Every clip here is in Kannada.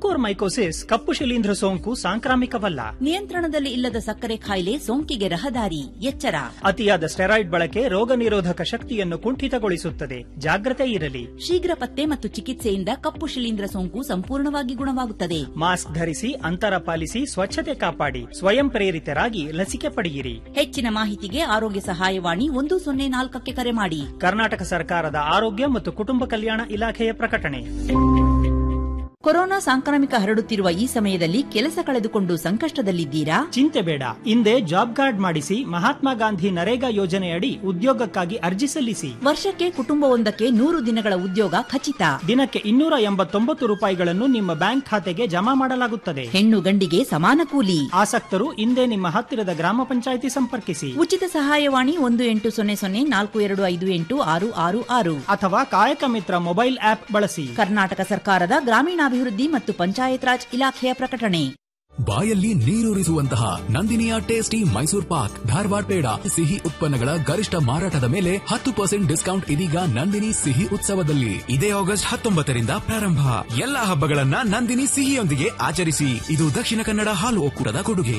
ಮುಕೋರ್ ಮೈಕೋಸಿಸ್ ಕಪ್ಪು ಶಿಲೀಂಧ್ರ ಸೋಂಕು ಸಾಂಕ್ರಾಮಿಕವಲ್ಲ ನಿಯಂತ್ರಣದಲ್ಲಿ ಇಲ್ಲದ ಸಕ್ಕರೆ ಕಾಯಿಲೆ ಸೋಂಕಿಗೆ ರಹದಾರಿ ಎಚ್ಚರ ಅತಿಯಾದ ಸ್ಟೆರಾಯ್ಡ್ ಬಳಕೆ ರೋಗ ನಿರೋಧಕ ಶಕ್ತಿಯನ್ನು ಕುಂಠಿತಗೊಳಿಸುತ್ತದೆ ಜಾಗ್ರತೆ ಇರಲಿ ಶೀಘ್ರ ಪತ್ತೆ ಮತ್ತು ಚಿಕಿತ್ಸೆಯಿಂದ ಕಪ್ಪು ಶಿಲೀಂಧ್ರ ಸೋಂಕು ಸಂಪೂರ್ಣವಾಗಿ ಗುಣವಾಗುತ್ತದೆ ಮಾಸ್ಕ್ ಧರಿಸಿ ಅಂತರ ಪಾಲಿಸಿ ಸ್ವಚ್ಛತೆ ಕಾಪಾಡಿ ಸ್ವಯಂ ಪ್ರೇರಿತರಾಗಿ ಲಸಿಕೆ ಪಡೆಯಿರಿ ಹೆಚ್ಚಿನ ಮಾಹಿತಿಗೆ ಆರೋಗ್ಯ ಸಹಾಯವಾಣಿ ಒಂದು ಸೊನ್ನೆ ನಾಲ್ಕಕ್ಕೆ ಕರೆ ಮಾಡಿ ಕರ್ನಾಟಕ ಸರ್ಕಾರದ ಆರೋಗ್ಯ ಮತ್ತು ಕುಟುಂಬ ಕಲ್ಯಾಣ ಇಲಾಖೆಯ ಪ್ರಕಟಣೆ ಕೊರೋನಾ ಸಾಂಕ್ರಾಮಿಕ ಹರಡುತ್ತಿರುವ ಈ ಸಮಯದಲ್ಲಿ ಕೆಲಸ ಕಳೆದುಕೊಂಡು ಸಂಕಷ್ಟದಲ್ಲಿದ್ದೀರಾ ಚಿಂತೆ ಬೇಡ ಹಿಂದೆ ಜಾಬ್ ಕಾರ್ಡ್ ಮಾಡಿಸಿ ಮಹಾತ್ಮ ಗಾಂಧಿ ನರೇಗಾ ಯೋಜನೆಯಡಿ ಉದ್ಯೋಗಕ್ಕಾಗಿ ಅರ್ಜಿ ಸಲ್ಲಿಸಿ ವರ್ಷಕ್ಕೆ ಕುಟುಂಬವೊಂದಕ್ಕೆ ನೂರು ದಿನಗಳ ಉದ್ಯೋಗ ಖಚಿತ ದಿನಕ್ಕೆ ಇನ್ನೂರ ಎಂಬತ್ತೊಂಬತ್ತು ರೂಪಾಯಿಗಳನ್ನು ನಿಮ್ಮ ಬ್ಯಾಂಕ್ ಖಾತೆಗೆ ಜಮಾ ಮಾಡಲಾಗುತ್ತದೆ ಹೆಣ್ಣು ಗಂಡಿಗೆ ಸಮಾನ ಕೂಲಿ ಆಸಕ್ತರು ಹಿಂದೆ ನಿಮ್ಮ ಹತ್ತಿರದ ಗ್ರಾಮ ಪಂಚಾಯಿತಿ ಸಂಪರ್ಕಿಸಿ ಉಚಿತ ಸಹಾಯವಾಣಿ ಒಂದು ಎಂಟು ಸೊನ್ನೆ ಸೊನ್ನೆ ನಾಲ್ಕು ಎರಡು ಐದು ಎಂಟು ಆರು ಆರು ಆರು ಅಥವಾ ಕಾಯಕ ಮಿತ್ರ ಮೊಬೈಲ್ ಆಪ್ ಬಳಸಿ ಕರ್ನಾಟಕ ಸರ್ಕಾರದ ಗ್ರಾಮೀಣಾಭಿವೃದ್ಧಿ ಮತ್ತು ಪಂಚಾಯತ್ ರಾಜ್ ಇಲಾಖೆಯ ಪ್ರಕಟಣೆ ಬಾಯಲ್ಲಿ ನೀರೂರಿಸುವಂತಹ ನಂದಿನಿಯ ಟೇಸ್ಟಿ ಮೈಸೂರ್ ಪಾಕ್ ಧಾರವಾಡ ಪೇಡ ಸಿಹಿ ಉತ್ಪನ್ನಗಳ ಗರಿಷ್ಠ ಮಾರಾಟದ ಮೇಲೆ ಹತ್ತು ಪರ್ಸೆಂಟ್ ಡಿಸ್ಕೌಂಟ್ ಇದೀಗ ನಂದಿನಿ ಸಿಹಿ ಉತ್ಸವದಲ್ಲಿ ಇದೇ ಆಗಸ್ಟ್ ಹತ್ತೊಂಬತ್ತರಿಂದ ಪ್ರಾರಂಭ ಎಲ್ಲಾ ಹಬ್ಬಗಳನ್ನ ನಂದಿನಿ ಸಿಹಿಯೊಂದಿಗೆ ಆಚರಿಸಿ ಇದು ದಕ್ಷಿಣ ಕನ್ನಡ ಹಾಲು ಒಕ್ಕೂಟದ ಕೊಡುಗೆ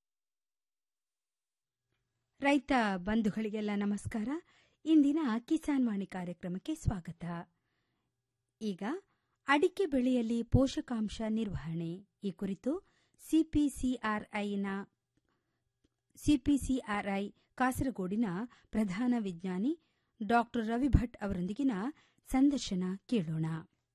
ರೈತ ಬಂಧುಗಳಿಗೆಲ್ಲ ನಮಸ್ಕಾರ ಇಂದಿನ ಕಿಸಾನ್ ವಾಣಿ ಕಾರ್ಯಕ್ರಮಕ್ಕೆ ಸ್ವಾಗತ ಈಗ ಅಡಿಕೆ ಬೆಳೆಯಲ್ಲಿ ಪೋಷಕಾಂಶ ನಿರ್ವಹಣೆ ಈ ಕುರಿತು ಸಿಪಿಸಿಆರ್ಐನ ಸಿಪಿಸಿಆರ್ಐ ಕಾಸರಗೋಡಿನ ಪ್ರಧಾನ ವಿಜ್ಞಾನಿ ಡಾಕ್ಟರ್ ರವಿ ಭಟ್ ಅವರೊಂದಿಗಿನ ಸಂದರ್ಶನ ಕೇಳೋಣ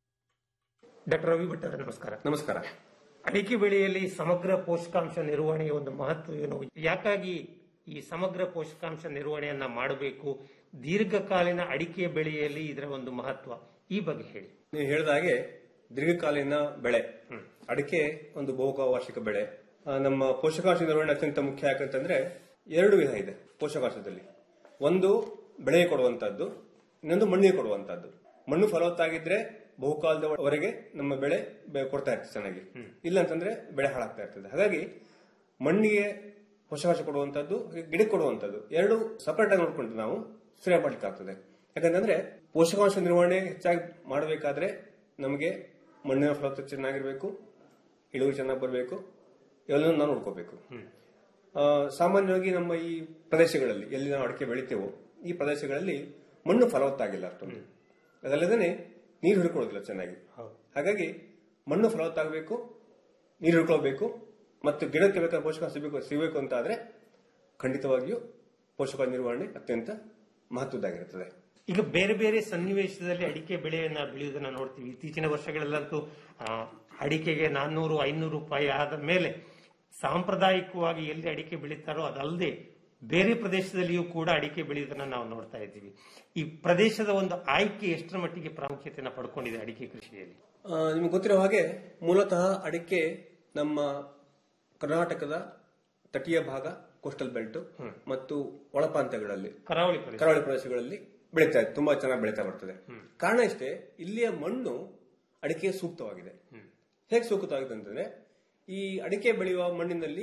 ಡಾಕ್ಟರ್ ರವಿ ಭಟ್ ಅವರೇ ನಮಸ್ಕಾರ ನಮಸ್ಕಾರ ಅಡಿಕೆ ಬೆಳೆಯಲ್ಲಿ ಸಮಗ್ರ ಪೋಷಕಾಂಶ ನಿರ್ವಹಣೆಯ ಒಂದು ಮಹತ್ವ ಏನು ಯಾಕಾಗಿ ಈ ಸಮಗ್ರ ಪೋಷಕಾಂಶ ನಿರ್ವಹಣೆಯನ್ನ ಮಾಡಬೇಕು ದೀರ್ಘಕಾಲೀನ ಅಡಿಕೆ ಬೆಳೆಯಲ್ಲಿ ಇದರ ಒಂದು ಮಹತ್ವ ಈ ಬಗ್ಗೆ ಹೇಳಿ ನೀವು ಹೇಳಿದ ಹಾಗೆ ದೀರ್ಘಕಾಲೀನ ಬೆಳೆ ಅಡಿಕೆ ಒಂದು ಬಹುವಾರ್ಷಿಕ ಬೆಳೆ ಆ, ನಮ್ಮ ಪೋಷಕಾಂಶ ನಿರ್ವಹಣೆ ಅತ್ಯಂತ ಮುಖ್ಯ ಯಾಕಂತಂದ್ರೆ ಎರಡು ವಿಧ ಇದೆ ಪೋಷಕಾಂಶದಲ್ಲಿ ಒಂದು ಬೆಳೆಗೆ ಕೊಡುವಂತದ್ದು ಇನ್ನೊಂದು ಮಣ್ಣಿಗೆ ಕೊಡುವಂತದ್ದು ಮಣ್ಣು ಫಲವತ್ತಾಗಿದ್ರೆ ಬಹುಕಾಲದವರೆಗೆ ನಮ್ಮ ಬೆಳೆ ಬೆ- ಕೊಡ್ತಾ ಇರ್ತದೆ ಚೆನ್ನಾಗಿ ಇಲ್ಲ ಅಂತಂದ್ರೆ ಬೆಳೆ ಹಾಳಾಗ್ತಾ ಇರ್ತದೆ ಹಾಗಾಗಿ ಮಣ್ಣಿಗೆ ಪೋಷಕಾಂಶ ಕೊಡುವಂತದ್ದು ಗಿಡಕ್ಕೆ ಕೊಡುವಂತದ್ದು ಎರಡು ಸಪರೇಟ್ ಆಗಿ ನೋಡ್ಕೊಂಡು ನಾವು ಸರಿಯಾಗಿ ಮಾಡ್ಲಿಕ್ಕಾಗ್ತದೆ ಯಾಕಂತಂದ್ರೆ ಪೋಷಕಾಂಶ ನಿರ್ವಹಣೆ ಹೆಚ್ಚಾಗಿ ಮಾಡಬೇಕಾದ್ರೆ ನಮಗೆ ಮಣ್ಣಿನ ಫಲವತ್ತತೆ ಚೆನ್ನಾಗಿರ್ಬೇಕು ಇಳುವರಿ ಚೆನ್ನಾಗಿ ಬರಬೇಕು ಇವೆಲ್ಲನೂ ನಾವು ನೋಡ್ಕೋಬೇಕು ಆ, ಸಾಮಾನ್ಯವಾಗಿ ನಮ್ಮ ಈ ಪ್ರದೇಶಗಳಲ್ಲಿ ಎಲ್ಲಿ ನಾವು ಅಡಿಕೆ ಬೆಳಿತೇವೋ ಈ ಪ್ರದೇಶಗಳಲ್ಲಿ ಮಣ್ಣು ಫಲವತ್ತಾಗಿಲ್ಲ ಅಷ್ಟೊಂದು ಅದಲ್ಲದೆ ನೀರು ಹಿಡ್ಕೊಳ್ಳೋದಿಲ್ಲ ಚೆನ್ನಾಗಿ ಹಾಗಾಗಿ ಮಣ್ಣು ಫಲವತ್ತಾಗಬೇಕು ನೀರು ಹಿಡ್ಕೊಳ್ಬೇಕು ಮತ್ತು ಗಿಡಕ್ಕೆ ಬೇಕಾದ ಪೋಷಕಾಂಶ ಸಿಗಬೇಕು ಸಿಗಬೇಕು ಅಂತ ಆದ್ರೆ ಖಂಡಿತವಾಗಿಯೂ ಪೋಷಕಾಂಶ ನಿರ್ವಹಣೆ ಅತ್ಯಂತ ಮಹತ್ವದ್ದಾಗಿರುತ್ತದೆ ಈಗ ಬೇರೆ ಬೇರೆ ಸನ್ನಿವೇಶದಲ್ಲಿ ಅಡಿಕೆ ಬೆಳೆಯನ್ನ ಬೆಳೆಯುವುದನ್ನ ನೋಡ್ತೀವಿ ಇತ್ತೀಚಿನ ವರ್ಷಗಳಲ್ಲಂತೂ ಆ, ಅಡಿಕೆಗೆ ನಾನ್ನೂರು ಐನೂರು ರೂಪಾಯಿ ಆದ ಮೇಲೆ ಸಾಂಪ್ರದಾಯಿಕವಾಗಿ ಎಲ್ಲಿ ಅಡಿಕೆ ಬೆಳೀತಾರೋ ಅದಲ್ಲದೆ ಬೇರೆ ಪ್ರದೇಶದಲ್ಲಿಯೂ ಕೂಡ ಅಡಿಕೆ ಬೆಳೆಯುವುದನ್ನ ನಾವು ನೋಡ್ತಾ ಇದ್ದೀವಿ ಈ ಪ್ರದೇಶದ ಒಂದು ಆಯ್ಕೆ ಎಷ್ಟರ ಮಟ್ಟಿಗೆ ಪ್ರಾಮುಖ್ಯತೆಯನ್ನು ಪಡ್ಕೊಂಡಿದೆ ಅಡಿಕೆ ಕೃಷಿಯಲ್ಲಿ ಆ, ನಿಮ್ಗೆ ಗೊತ್ತಿರೋ ಹಾಗೆ ಮೂಲತಃ ಅಡಿಕೆ ನಮ್ಮ ಕರ್ನಾಟಕದ ತಟೀಯ ಭಾಗ ಕೋಸ್ಟಲ್ ಬೆಲ್ಟ್ ಮತ್ತು ಒಳಪ್ರಾಂತ್ಯಗಳಲ್ಲಿ ಕರಾವಳಿ ಪ್ರದೇಶ ಕರಾವಳಿ ಪ್ರದೇಶಗಳಲ್ಲಿ ಬೆಳೀತಾ ಇದೆ ತುಂಬಾ ಚೆನ್ನಾಗಿ ಬೆಳೀತಾ ಬರ್ತದೆ ಕಾರಣ ಇಷ್ಟೇ ಇಲ್ಲಿಯ ಮಣ್ಣು ಅಡಿಕೆ ಸೂಕ್ತವಾಗಿದೆ ಹೇಗೆ ಸೂಕ್ತವಾಗಿದೆ ಅಂತಂದ್ರೆ ಈ ಅಡಿಕೆ ಬೆಳೆಯುವ ಮಣ್ಣಿನಲ್ಲಿ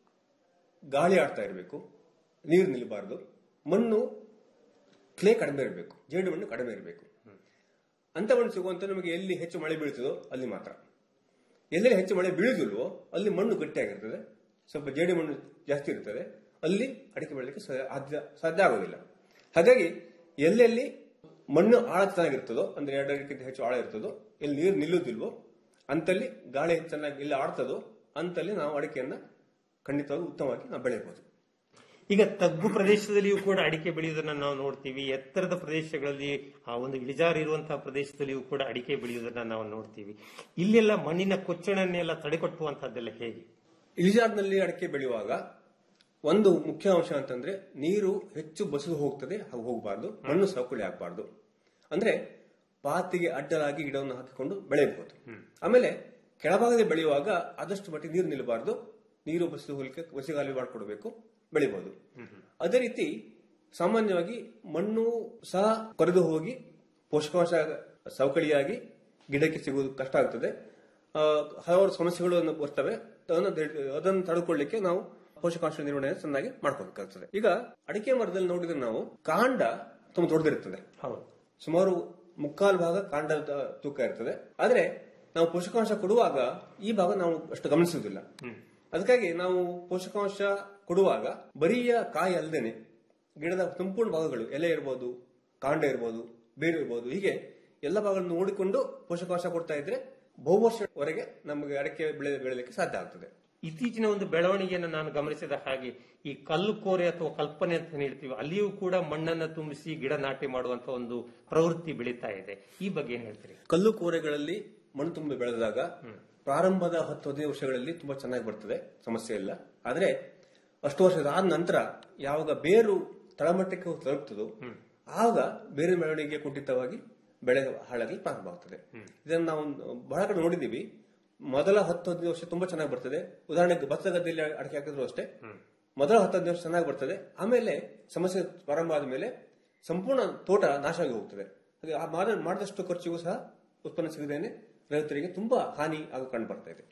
ಗಾಳಿ ಆಡ್ತಾ ಇರಬೇಕು ನೀರು ನಿಲ್ಲಬಾರದು ಮಣ್ಣು ಕ್ಲೇ ಕಡಿಮೆ ಇರಬೇಕು ಜೇಡು ಮಣ್ಣು ಕಡಿಮೆ ಇರಬೇಕು ಅಂತ ಮಣ್ಣು ಸಿಗುವಂತ ನಮಗೆ ಎಲ್ಲಿ ಹೆಚ್ಚು ಮಳೆ ಬೀಳ್ತದೋ ಅಲ್ಲಿ ಮಾತ್ರ ಎಲ್ಲೆಲ್ಲಿ ಹೆಚ್ಚು ಮಳೆ ಬೀಳುದಿಲ್ವೋ ಅಲ್ಲಿ ಮಣ್ಣು ಗಟ್ಟಿಯಾಗಿರ್ತದೆ ಸ್ವಲ್ಪ ಜೇಡಿ ಮಣ್ಣು ಜಾಸ್ತಿ ಇರ್ತದೆ ಅಲ್ಲಿ ಅಡಿಕೆ ಬೆಳಲಿಕ್ಕೆ ಸಾಧ್ಯ ಸಾಧ್ಯ ಆಗೋದಿಲ್ಲ ಹಾಗಾಗಿ ಎಲ್ಲೆಲ್ಲಿ ಮಣ್ಣು ಆಳ ಚೆನ್ನಾಗಿರ್ತದೋ ಅಂದ್ರೆ ಎರಡು ಅಡಿಕೆಗಿಂತ ಹೆಚ್ಚು ಆಳ ಇರ್ತದೋ ಎಲ್ಲಿ ನೀರು ನಿಲ್ಲುವುದಿಲ್ವೋ ಅಂತಲ್ಲಿ ಗಾಳಿ ಚೆನ್ನಾಗಿ ಎಲ್ಲಿ ಆಡ್ತದೋ ಅಂತಲ್ಲಿ ನಾವು ಅಡಿಕೆಯನ್ನ ಖಂಡಿತವಾಗಿ ಉತ್ತಮವಾಗಿ ನಾವು ಬೆಳೆಯಬಹುದು ಈಗ ತಗ್ಗು ಪ್ರದೇಶದಲ್ಲಿಯೂ ಕೂಡ ಅಡಿಕೆ ಬೆಳೆಯುವುದನ್ನ ನಾವು ನೋಡ್ತೀವಿ ಎತ್ತರದ ಪ್ರದೇಶಗಳಲ್ಲಿ ಆ ಒಂದು ಇಳಿಜಾರು ಇರುವಂತಹ ಪ್ರದೇಶದಲ್ಲಿಯೂ ಕೂಡ ಅಡಿಕೆ ಬೆಳೆಯುವುದನ್ನ ನಾವು ನೋಡ್ತೀವಿ ಇಲ್ಲೆಲ್ಲ ಮಣ್ಣಿನ ಕೊಚ್ಚಣನೆಲ್ಲ ತಡೆಗಟ್ಟುವಂತಹದ್ದೆಲ್ಲ ಹೇಗೆ ಇಳಿಜಾರಿನಲ್ಲಿ ಅಡಿಕೆ ಬೆಳೆಯುವಾಗ ಒಂದು ಮುಖ್ಯ ಅಂಶ ಅಂತಂದ್ರೆ ನೀರು ಹೆಚ್ಚು ಬಸಿದು ಹೋಗ್ತದೆ ಹಾಗೂ ಹೋಗಬಾರ್ದು ಮಣ್ಣು ಸವಕಳಿ ಆಗಬಾರ್ದು ಅಂದ್ರೆ ಪಾತಿಗೆ ಅಡ್ಡಲಾಗಿ ಗಿಡವನ್ನು ಹಾಕಿಕೊಂಡು ಬೆಳೆಯಬಹುದು ಆಮೇಲೆ ಕೆಳಭಾಗದಲ್ಲಿ ಬೆಳೆಯುವಾಗ ಆದಷ್ಟು ಮಟ್ಟಿಗೆ ನೀರು ನಿಲ್ಲಬಾರ್ದು ನೀರು ಬಸಿದು ಹೋಗ್ಲಿಕ್ಕೆ ಬಸಿಗಾಲಿ ಮಾಡಿಕೊಡ್ಬೇಕು ಬೆಳಿಬಹುದು ಅದೇ ರೀತಿ ಸಾಮಾನ್ಯವಾಗಿ ಮಣ್ಣು ಸಹ ಕೊರೆದು ಹೋಗಿ ಪೋಷಕಾಂಶ ಸವಕಳಿಯಾಗಿ ಗಿಡಕ್ಕೆ ಸಿಗುವುದು ಕಷ್ಟ ಆಗ್ತದೆ ಆ, ಹಲವಾರು ಸಮಸ್ಯೆಗಳು ಅನ್ನು ಬರ್ತವೆ ಅದನ್ನು ದೆ- ಅದನ್ನು ತಡೆದುಕೊಳ್ಳಿಕ್ಕೆ ನಾವು ಪೋಷಕಾಂಶ ನಿರ್ವಹಣೆ ಚೆನ್ನಾಗಿ ಮಾಡ್ಕೋಬೇಕಾಗ್ತದೆ ಈಗ ಅಡಿಕೆ ಮರದಲ್ಲಿ ನೋಡಿದ್ರೆ ನಾವು ಕಾಂಡ ತುಂಬಾ ದೊಡ್ಡದಿರ್ತದೆ ಹೌದು ಸುಮಾರು ಮುಕ್ಕಾಲು ಭಾಗ ಕಾಂಡದ ತೂಕ ಇರ್ತದೆ ಆದ್ರೆ ನಾವು ಪೋಷಕಾಂಶ ಕೊಡುವಾಗ ಈ ಭಾಗ ನಾವು ಅಷ್ಟು ಗಮನಿಸುವುದಿಲ್ಲ ಅದಕ್ಕಾಗಿ ನಾವು ಪೋಷಕಾಂಶ ಕೊಡುವಾಗ ಬರೀಯ ಕಾಯಿ ಅಲ್ಲದೇನೆ ಗಿಡದ ಸಂಪೂರ್ಣ ಭಾಗಗಳು ಎಲೆ ಇರ್ಬೋದು ಕಾಂಡ ಇರ್ಬೋದು ಬೇರು ಇರ್ಬೋದು ಹೀಗೆ ಎಲ್ಲ ಭಾಗಗಳನ್ನು ನೋಡಿಕೊಂಡು ಪೋಷಕಾಂಶ ಕೊಡ್ತಾ ಇದ್ರೆ ಬಹುವರ್ಷವರೆಗೆ ನಮಗೆ ಅಡಿಕೆ ಬೆಳೆ ಬೆಳೆಯಲಿಕ್ಕೆ ಸಾಧ್ಯ ಆಗ್ತದೆ ಇತ್ತೀಚಿನ ಒಂದು ಬೆಳವಣಿಗೆಯನ್ನು ನಾನು ಗಮನಿಸಿದ ಹಾಗೆ ಈ ಕಲ್ಲು ಕೋರೆ ಅಥವಾ ಕಲ್ಪನೆ ಅಂತ ಹೇಳ್ತೀವಿ ಅಲ್ಲಿಯೂ ಕೂಡ ಮಣ್ಣನ್ನ ತುಂಬಿಸಿ ಗಿಡ ನಾಟಿ ಮಾಡುವಂತ ಒಂದು ಪ್ರವೃತ್ತಿ ಬೆಳೀತಾ ಇದೆ ಈ ಬಗ್ಗೆ ಏನ್ ಹೇಳ್ತೀರಿ ಕಲ್ಲು ಕೋರೆಗಳಲ್ಲಿ ಮಣ್ಣು ತುಂಬಿ ಬೆಳೆದಾಗ ಪ್ರಾರಂಭದ ಹತ್ತು ಹದಿನೈದು ವರ್ಷಗಳಲ್ಲಿ ತುಂಬಾ ಚೆನ್ನಾಗಿ ಬರ್ತದೆ ಸಮಸ್ಯೆ ಇಲ್ಲ ಆದ್ರೆ ಅಷ್ಟು ವರ್ಷದ ಆದ ನಂತರ ಯಾವಾಗ ಬೇರು ತಳಮಟ್ಟಕ್ಕೆ ಹೋಗಿ ತಲುಪ್ತದೋ ಆಗ ಬೇರೆ ಬೆಳವಣಿಗೆ ಕುಂಠಿತವಾಗಿ ಬೆಳೆ ಹಾಳಾಗಲಿ ಪ್ರಾರಂಭ ಆಗ್ತದೆ ಇದನ್ನು ನಾವು ಬಹಳ ಕಡೆ ನೋಡಿದೀವಿ ಮೊದಲ ಹತ್ತು ಹದಿನೈದು ವರ್ಷ ತುಂಬಾ ಚೆನ್ನಾಗಿ ಬರ್ತದೆ ಉದಾಹರಣೆಗೆ ಭತ್ತ ಗದ್ದೆಯಲ್ಲಿ ಅಡಿಕೆ ಹಾಕಿದ್ರು ಅಷ್ಟೇ ಮೊದಲ ಹತ್ತು ಹದಿನೈದು ವರ್ಷ ಚೆನ್ನಾಗಿ ಬರ್ತದೆ ಆಮೇಲೆ ಸಮಸ್ಯೆ ಪ್ರಾರಂಭ ಆದ್ಮೇಲೆ ಸಂಪೂರ್ಣ ತೋಟ ನಾಶ ಆಗಿ ಹೋಗ್ತದೆ ಹಾಗೆ ಆ ಮಾಡ- ಮಾಡಿದಷ್ಟು ಖರ್ಚಿಗೂ ಸಹ ಉತ್ಪನ್ನ ಸಿಗದೇನೆ ರೈತರಿಗೆ ತುಂಬಾ ಹಾನಿ ಆಗ ಕಂಡು ಬರ್ತಾ ಇದೆ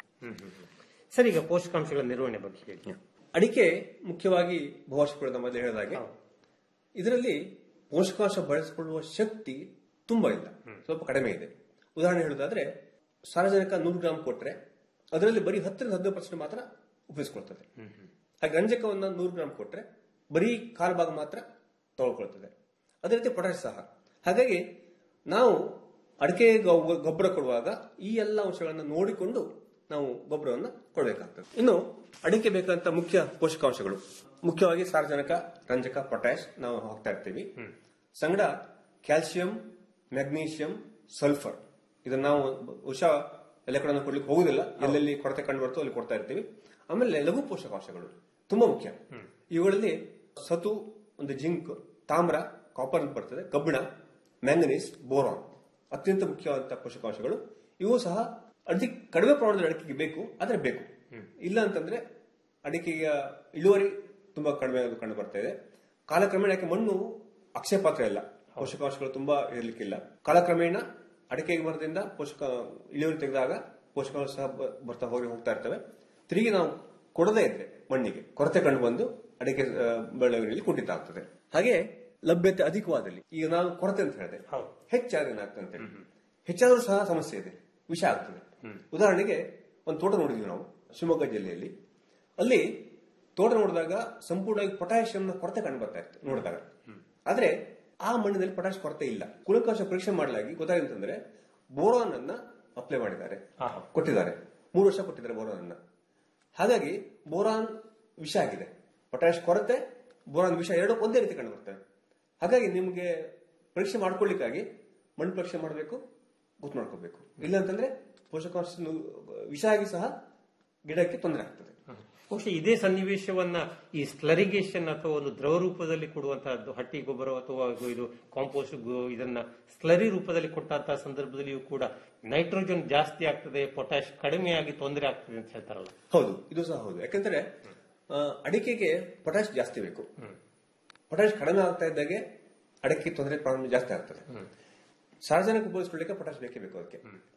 ಸರ್ ಈಗ ಪೋಷಕಾಂಶಗಳ ನಿರ್ವಹಣೆ ಬಗ್ಗೆ ಹೇಳಿ ಅಡಿಕೆ ಮುಖ್ಯವಾಗಿ ಬಹುವಾರ್ಷಿಕಗಳು ಮೊದಲು ಹೇಳಿದ ಹಾಗೆ ಇದರಲ್ಲಿ ಪೋಷಕಾಂಶ ಬಳಸಿಕೊಳ್ಳುವ ಶಕ್ತಿ ತುಂಬಾ ಇಲ್ಲ ಸ್ವಲ್ಪ ಕಡಿಮೆ ಇದೆ ಉದಾಹರಣೆ ಹೇಳುವುದಾದ್ರೆ ಸಾರ್ವಜನಿಕ ನೂರು ಗ್ರಾಂ ಕೊಟ್ರೆ ಅದರಲ್ಲಿ ಬರೀ ಹತ್ತರಿಂದ ಹದಿನೈದು ಪರ್ಸೆಂಟ್ ಮಾತ್ರ ಉಪಯೋಗಿಸ್ಕೊಳ್ತದೆ ಹಾಗೆ ರಂಜಕವನ್ನ ನೂರು ಗ್ರಾಂ ಕೊಟ್ರೆ ಬರೀ ಕಾಲು ಭಾಗ ಮಾತ್ರ ತಗೊಳ್ಕೊಳ್ತದೆ ಅದೇ ರೀತಿ ಪೊಟ್ಯಾಶ್ ಸಹ ಹಾಗಾಗಿ ನಾವು ಅಡಿಕೆ ಗೊ- ಗೊಬ್ಬರ ಕೊಡುವಾಗ ಈ ಎಲ್ಲ ಅಂಶಗಳನ್ನು ನೋಡಿಕೊಂಡು ನಾವು ಗೊಬ್ಬರವನ್ನು ಕೊಡಬೇಕಾಗ್ತದೆ ಇನ್ನು ಅಡಿಕೆ ಬೇಕಾದಂತ ಮುಖ್ಯ ಪೋಷಕಾಂಶಗಳು ಮುಖ್ಯವಾಗಿ ಸಾರಜನಕ ರಂಜಕ ಪೊಟ್ಯಾಶ್ ನಾವು ಹಾಕ್ತಾ ಇರ್ತೀವಿ ಸಂಗಡ ಕ್ಯಾಲ್ಸಿಯಂ ಮ್ಯಾಗ್ನೀಷಿಯಂ ಸಲ್ಫರ್ ಇದನ್ನ ನಾವು ಉಷಾ ಎಲ್ಲ ಕಡೆ ನಾವು ಕೊಡ್ಲಿಕ್ಕೆ ಹೋಗುದಿಲ್ಲ ಎಲ್ಲೆಲ್ಲಿ ಕೊರತೆ ಕಂಡು ಬರ್ತೋ ಅಲ್ಲಿ ಕೊಡ್ತಾ ಇರ್ತೀವಿ ಆಮೇಲೆ ಲಘು ಪೋಷಕಾಂಶಗಳು ತುಂಬಾ ಮುಖ್ಯ ಇವುಗಳಲ್ಲಿ ಸತು ಒಂದು ಜಿಂಕ್ ತಾಮ್ರ ಕಾಪರ್ ಅಂತ ಬರ್ತದೆ ಕಬ್ಬಿಣ ಮ್ಯಾಂಗನೀಸ್ ಬೋರಾನ್ ಅತ್ಯಂತ ಮುಖ್ಯವಾದಂತಹ ಪೋಷಕಾಂಶಗಳು ಇವು ಸಹ ಅತಿ ಕಡಿಮೆ ಪ್ರಮಾಣದ ಅಡಿಕೆಗೆ ಬೇಕು ಆದ್ರೆ ಬೇಕು ಇಲ್ಲ ಅಂತಂದ್ರೆ ಅಡಿಕೆಯ ಇಳುವರಿ ತುಂಬಾ ಕಡಿಮೆ ಆಗೋದು ಕಂಡು ಬರ್ತಾ ಇದೆ ಕಾಲಕ್ರಮೇಣ ಯಾಕೆ ಮಣ್ಣು ಅಕ್ಷಯಪಾತ್ರ ಇಲ್ಲ ಪೋಷಕಾಂಶಗಳು ತುಂಬಾ ಇರಲಿಕ್ಕಿಲ್ಲ ಕಾಲಕ್ರಮೇಣ ಅಡಿಕೆ ಮರದಿಂದ ಪೋಷಕ ಇಳುವರಿ ತೆಗೆದಾಗ ಪೋಷಕಾಂಶ ಸಹ ಬ- ಬರ್ತಾ ಹೋಗಿ ಹೋಗ್ತಾ ಇರ್ತವೆ ತಿರುಗಿ ನಾವು ಕೊಡದೇ ಇದ್ರೆ ಮಣ್ಣಿಗೆ ಕೊರತೆ ಕಂಡು ಬಂದು ಅಡಿಕೆ ಆ, ಬೆಳವಣಿಗೆಯಲ್ಲಿ ಕುಂಠಿತ ಆಗ್ತದೆ ಹಾಗೆ ಲಭ್ಯತೆ ಅಧಿಕವಾದಲ್ಲಿ ಈಗ ನಾನು ಕೊರತೆ ಅಂತ ಹೇಳಿದೆ ಹೌದು. ಹೆಚ್ಚಾದ್ರೆ ಏನಾಗ್ತದೆ ಅಂತ ಹೇಳಿ ಹೆಚ್ಚಾದ್ರೂ ಸಹ ಸಮಸ್ಯೆ ಇದೆ ವಿಷ ಆಗ್ತದೆ ಉದಾಹರಣೆಗೆ ಒಂದು ತೋಟ ನೋಡಿದ್ವಿ ನಾವು ಶಿವಮೊಗ್ಗ ಜಿಲ್ಲೆಯಲ್ಲಿ ಅಲ್ಲಿ ತೋಟ ನೋಡಿದಾಗ ಸಂಪೂರ್ಣವಾಗಿ ಪೊಟ್ಯಾಷಿಯಂನ ಕೊರತೆ ಕಂಡು ಬರ್ತಾ ಇತ್ತು ನೋಡಿದಾಗ ಆದ್ರೆ ಆ ಮಣ್ಣಿನಲ್ಲಿ ಪೊಟ್ಯಾಶ್ ಕೊರತೆ ಇಲ್ಲ ಕುಲಕಾಂಶ ಪರೀಕ್ಷೆ ಮಾಡಲಾಗಿ ಗೊತ್ತಾಗಿತ್ತಂದ್ರೆ ಬೋರಾನ್ ಅನ್ನ ಅಪ್ಲೈ ಮಾಡಿದ್ದಾರೆ ಆಹಾ. ಕೊಟ್ಟಿದ್ದಾರೆ ಮೂರು ವರ್ಷ ಕೊಟ್ಟಿದ್ದಾರೆ ಬೋರಾನ್ ಅನ್ನ ಹಾಗಾಗಿ ಬೋರಾನ್ ವಿಷ ಆಗಿದೆ ಪೊಟ್ಯಾಶ್ ಕೊರತೆ ಬೋರಾನ್ ವಿಷ ಎರಡು ಒಂದೇ ರೀತಿ ಕಂಡು ಬರ್ತವೆ ಹಾಗಾಗಿ ನಿಮಗೆ ಪರೀಕ್ಷೆ ಮಾಡ್ಕೊಳ್ಳಿಕ್ಕಾಗಿ ಮಣ್ಣು ಪರೀಕ್ಷೆ ಮಾಡಬೇಕು ಗೊತ್ತು ಮಾಡ್ಕೋಬೇಕು ಇಲ್ಲ ಅಂತಂದ್ರೆ ಪೋಷಕಾಂಶ ವಿಷ ಆಗಿ ಸಹ ಗಿಡಕ್ಕೆ ತೊಂದರೆ ಆಗ್ತದೆ ಬಹುಶಃ ಇದೇ ಸನ್ನಿವೇಶವನ್ನ ಈ ಸ್ಲರಿಗೇಷನ್ ಅಥವಾ ಒಂದು ದ್ರವ ರೂಪದಲ್ಲಿ ಕೊಡುವಂತಹದ್ದು ಹಟ್ಟಿ ಗೊಬ್ಬರ ಅಥವಾ ಇದು ಕಾಂಪೋಸ್ಟ್ ಇದನ್ನ ಸ್ಲರಿ ರೂಪದಲ್ಲಿ ಕೊಟ್ಟಂತಹ ಸಂದರ್ಭದಲ್ಲಿಯೂ ಕೂಡ ನೈಟ್ರೋಜನ್ ಜಾಸ್ತಿ ಆಗ್ತದೆ ಪೊಟ್ಯಾಶ್ ಕಡಿಮೆ ಆಗಿ ತೊಂದರೆ ಆಗ್ತದೆ ಅಂತ ಹೇಳ್ತಾರಲ್ಲ ಹೌದು ಇದು ಸಹ ಹೌದು ಯಾಕಂದ್ರೆ ಆ, ಅಡಿಕೆಗೆ ಪೊಟ್ಯಾಶ್ ಜಾಸ್ತಿ ಬೇಕು ಪೊಟ್ಯಾಶ್ ಕಡಿಮೆ ಆಗ್ತಾ ಇದ್ದಾಗೆ ಅಡಿಕೆ ತೊಂದರೆ ಪ್ರಾರಂಭ ಜಾಸ್ತಿ ಆಗ್ತದೆ ಸಾರ್ವಜನಿಕ ಉಪಯೋಗಿಸ್ಕೊಳ್ಳಿಕ್ಕೆ ಪೊಟ್ಯಾಶ್ ಬೇಕೇ ಬೇಕು ಅದಕ್ಕೆ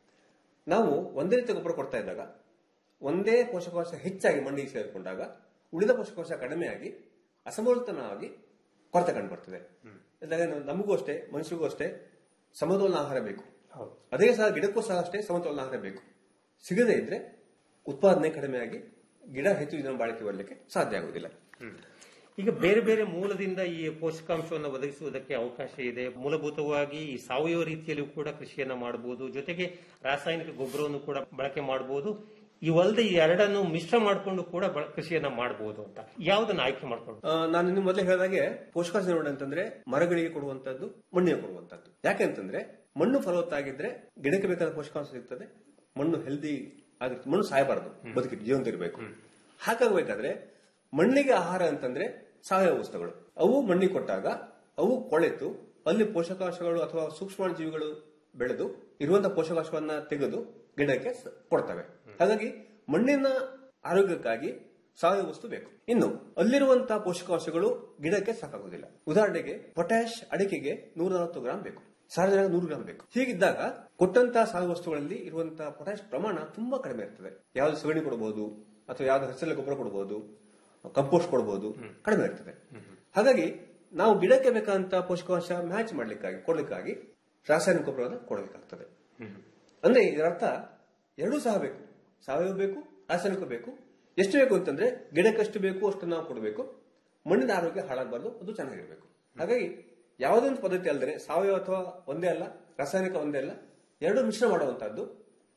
ನಾವು ಒಂದೇ ರೀತಿ ಗೊಬ್ಬರ ಕೊಡ್ತಾ ಇದ್ದಾಗ ಒಂದೇ ಪೋಷಕಾಂಶ ಹೆಚ್ಚಾಗಿ ಮಣ್ಣಿಗೆ ಸೇರಿಕೊಂಡಾಗ ಉಳಿದ ಪೋಷಕಾಂಶ ಕಡಿಮೆಯಾಗಿ ಅಸಮತೋಲನವಾಗಿ ಕೊರತೆ ಕಂಡು ಬರ್ತದೆ ಇದ್ದಾಗ ನಮಗೂ ಅಷ್ಟೇ ಮನುಷ್ಯರಿಗೂ ಅಷ್ಟೇ ಸಮತೋಲನ ಆಹಾರ ಬೇಕು ಹೌದು ಅದೇ ಸಹ ಗಿಡಕ್ಕೂ ಸಹ ಅಷ್ಟೇ ಸಮತೋಲನ ಆಹಾರ ಬೇಕು ಸಿಗದೇ ಇದ್ರೆ ಉತ್ಪಾದನೆ ಕಡಿಮೆಯಾಗಿ ಗಿಡ ಹೆಚ್ಚು ದಿನ ಬಾಳಿಕೆ ಬರಲಿಕ್ಕೆ ಸಾಧ್ಯ ಆಗುವುದಿಲ್ಲ ಈಗ ಬೇರೆ ಬೇರೆ ಮೂಲದಿಂದ ಈ ಪೋಷಕಾಂಶವನ್ನು ಒದಗಿಸುವುದಕ್ಕೆ ಅವಕಾಶ ಇದೆ ಮೂಲಭೂತವಾಗಿ ಈ ಸಾವಯವ ರೀತಿಯಲ್ಲಿಯೂ ಕೂಡ ಕೃಷಿಯನ್ನ ಮಾಡಬಹುದು ಜೊತೆಗೆ ರಾಸಾಯನಿಕ ಗೊಬ್ಬರವನ್ನು ಕೂಡ ಬಳಕೆ ಮಾಡಬಹುದು ಇವಲ್ಲದೆ ಈ ಎರಡನ್ನು ಮಿಶ್ರ ಮಾಡಿಕೊಂಡು ಕೂಡ ಬಳ- ಕೃಷಿಯನ್ನ ಮಾಡಬಹುದು ಅಂತ ಯಾವುದನ್ನ ಆಯ್ಕೆ ಮಾಡ್ಕೊಂಡು ಆ, ನಾನು ಇನ್ನು ಮೊದಲೇ ಹೇಳಿದಾಗೆ ಪೋಷಕಾಂಶ ನಿರ್ವಹಣೆ ಅಂತಂದ್ರೆ ಮರಗಳಿಗೆ ಕೊಡುವಂತದ್ದು ಮಣ್ಣಿಗೆ ಕೊಡುವಂತದ್ದು ಯಾಕೆಂತಂದ್ರೆ ಮಣ್ಣು ಫಲವತ್ತಾಗಿದ್ರೆ ಗಿಡಕ್ಕೆ ಬೇಕಾದ ಪೋಷಕಾಂಶ ಸಿಗ್ತದೆ ಮಣ್ಣು ಹೆಲ್ದಿ ಆಗಿರ್ತದೆ ಮಣ್ಣು ಸಾಯಬಾರದು ಬದುಕಿ ಜೀವಂತ ಇರಬೇಕು ಹಾಗಾಗಬೇಕಾದ್ರೆ ಮಣ್ಣಿಗೆ ಆಹಾರ ಅಂತಂದ್ರೆ ಸಾವಯವ ವಸ್ತುಗಳು ಅವು ಮಣ್ಣಿಗೆ ಕೊಟ್ಟಾಗ ಅವು ಕೊಳೆತು ಅಲ್ಲಿ ಪೋಷಕಾಂಶಗಳು ಅಥವಾ ಸೂಕ್ಷ್ಮ ಜೀವಿಗಳು ಬೆಳೆದು ಇರುವಂತಹ ಪೋಷಕಾಂಶವನ್ನ ತೆಗೆದು ಗಿಡಕ್ಕೆ ಸ- ಕೊಡ್ತವೆ ಹಾಗಾಗಿ ಮಣ್ಣಿನ ಆರೋಗ್ಯಕ್ಕಾಗಿ ಸಾವಯವ ವಸ್ತು ಬೇಕು ಇನ್ನು ಅಲ್ಲಿರುವಂತಹ ಪೋಷಕಾಂಶಗಳು ಗಿಡಕ್ಕೆ ಸಾಕಾಗುವುದಿಲ್ಲ ಉದಾಹರಣೆಗೆ ಪೊಟ್ಯಾಶ್ ಅಡಿಕೆಗೆ ನೂರ ನಲವತ್ತು ಗ್ರಾಂ ಬೇಕು ಸಾರಜನಕ ನೂರು ಗ್ರಾಂ ಬೇಕು ಹೀಗಿದ್ದಾಗ ಕೊಟ್ಟಂತಹ ಸಾವಯವ ವಸ್ತುಗಳಲ್ಲಿ ಇರುವಂತಹ ಪೊಟ್ಯಾಶ್ ಪ್ರಮಾಣ ತುಂಬಾ ಕಡಿಮೆ ಇರ್ತದೆ ಯಾವ್ದು ಸಗಣಿ ಕೊಡಬಹುದು ಅಥವಾ ಯಾವ್ದು ಹಸಿರೆಲೆ ಗೊಬ್ಬರ ಕೊಡಬಹುದು ಕಂಪೋಸ್ಟ್ ಕೊಡಬಹುದು ಕಡಿಮೆ ಇರ್ತದೆ ಹಾಗಾಗಿ ನಾವು ಗಿಡಕ್ಕೆ ಬೇಕಾದಂತಹ ಪೋಷಕಾಂಶ ಮ್ಯಾಚ್ ಮಾಡ್ಲಿಕ್ಕಾಗಿ ಕೊಡ್ಲಿಕ್ಕಾಗಿ ರಾಸಾಯನಿಕ ಗೊಬ್ಬರವನ್ನು ಕೊಡಬೇಕಾಗ್ತದೆ ಅಂದ್ರೆ ಇದರರ್ಥ ಎರಡೂ ಸಹ ಬೇಕು ಸಾವಯವ ಬೇಕು ರಾಸಾಯನಿಕ ಬೇಕು ಎಷ್ಟು ಬೇಕು ಅಂತಂದ್ರೆ ಗಿಡಕ್ಕೆ ಎಷ್ಟು ಬೇಕು ಅಷ್ಟು ನಾವು ಕೊಡಬೇಕು ಮಣ್ಣಿನ ಆರೋಗ್ಯ ಹಾಳಾಗಬಾರ್ದು ಅದು ಚೆನ್ನಾಗಿರ್ಬೇಕು ಹಾಗಾಗಿ ಯಾವುದೊಂದು ಪದ್ಧತಿ ಅಲ್ಲದೆ ಸಾವಯವ ಅಥವಾ ಒಂದೇ ಅಲ್ಲ ರಾಸಾಯನಿಕ ಒಂದೇ ಅಲ್ಲ ಎರಡು ಮಿಶ್ರ ಮಾಡುವಂತಹದ್ದು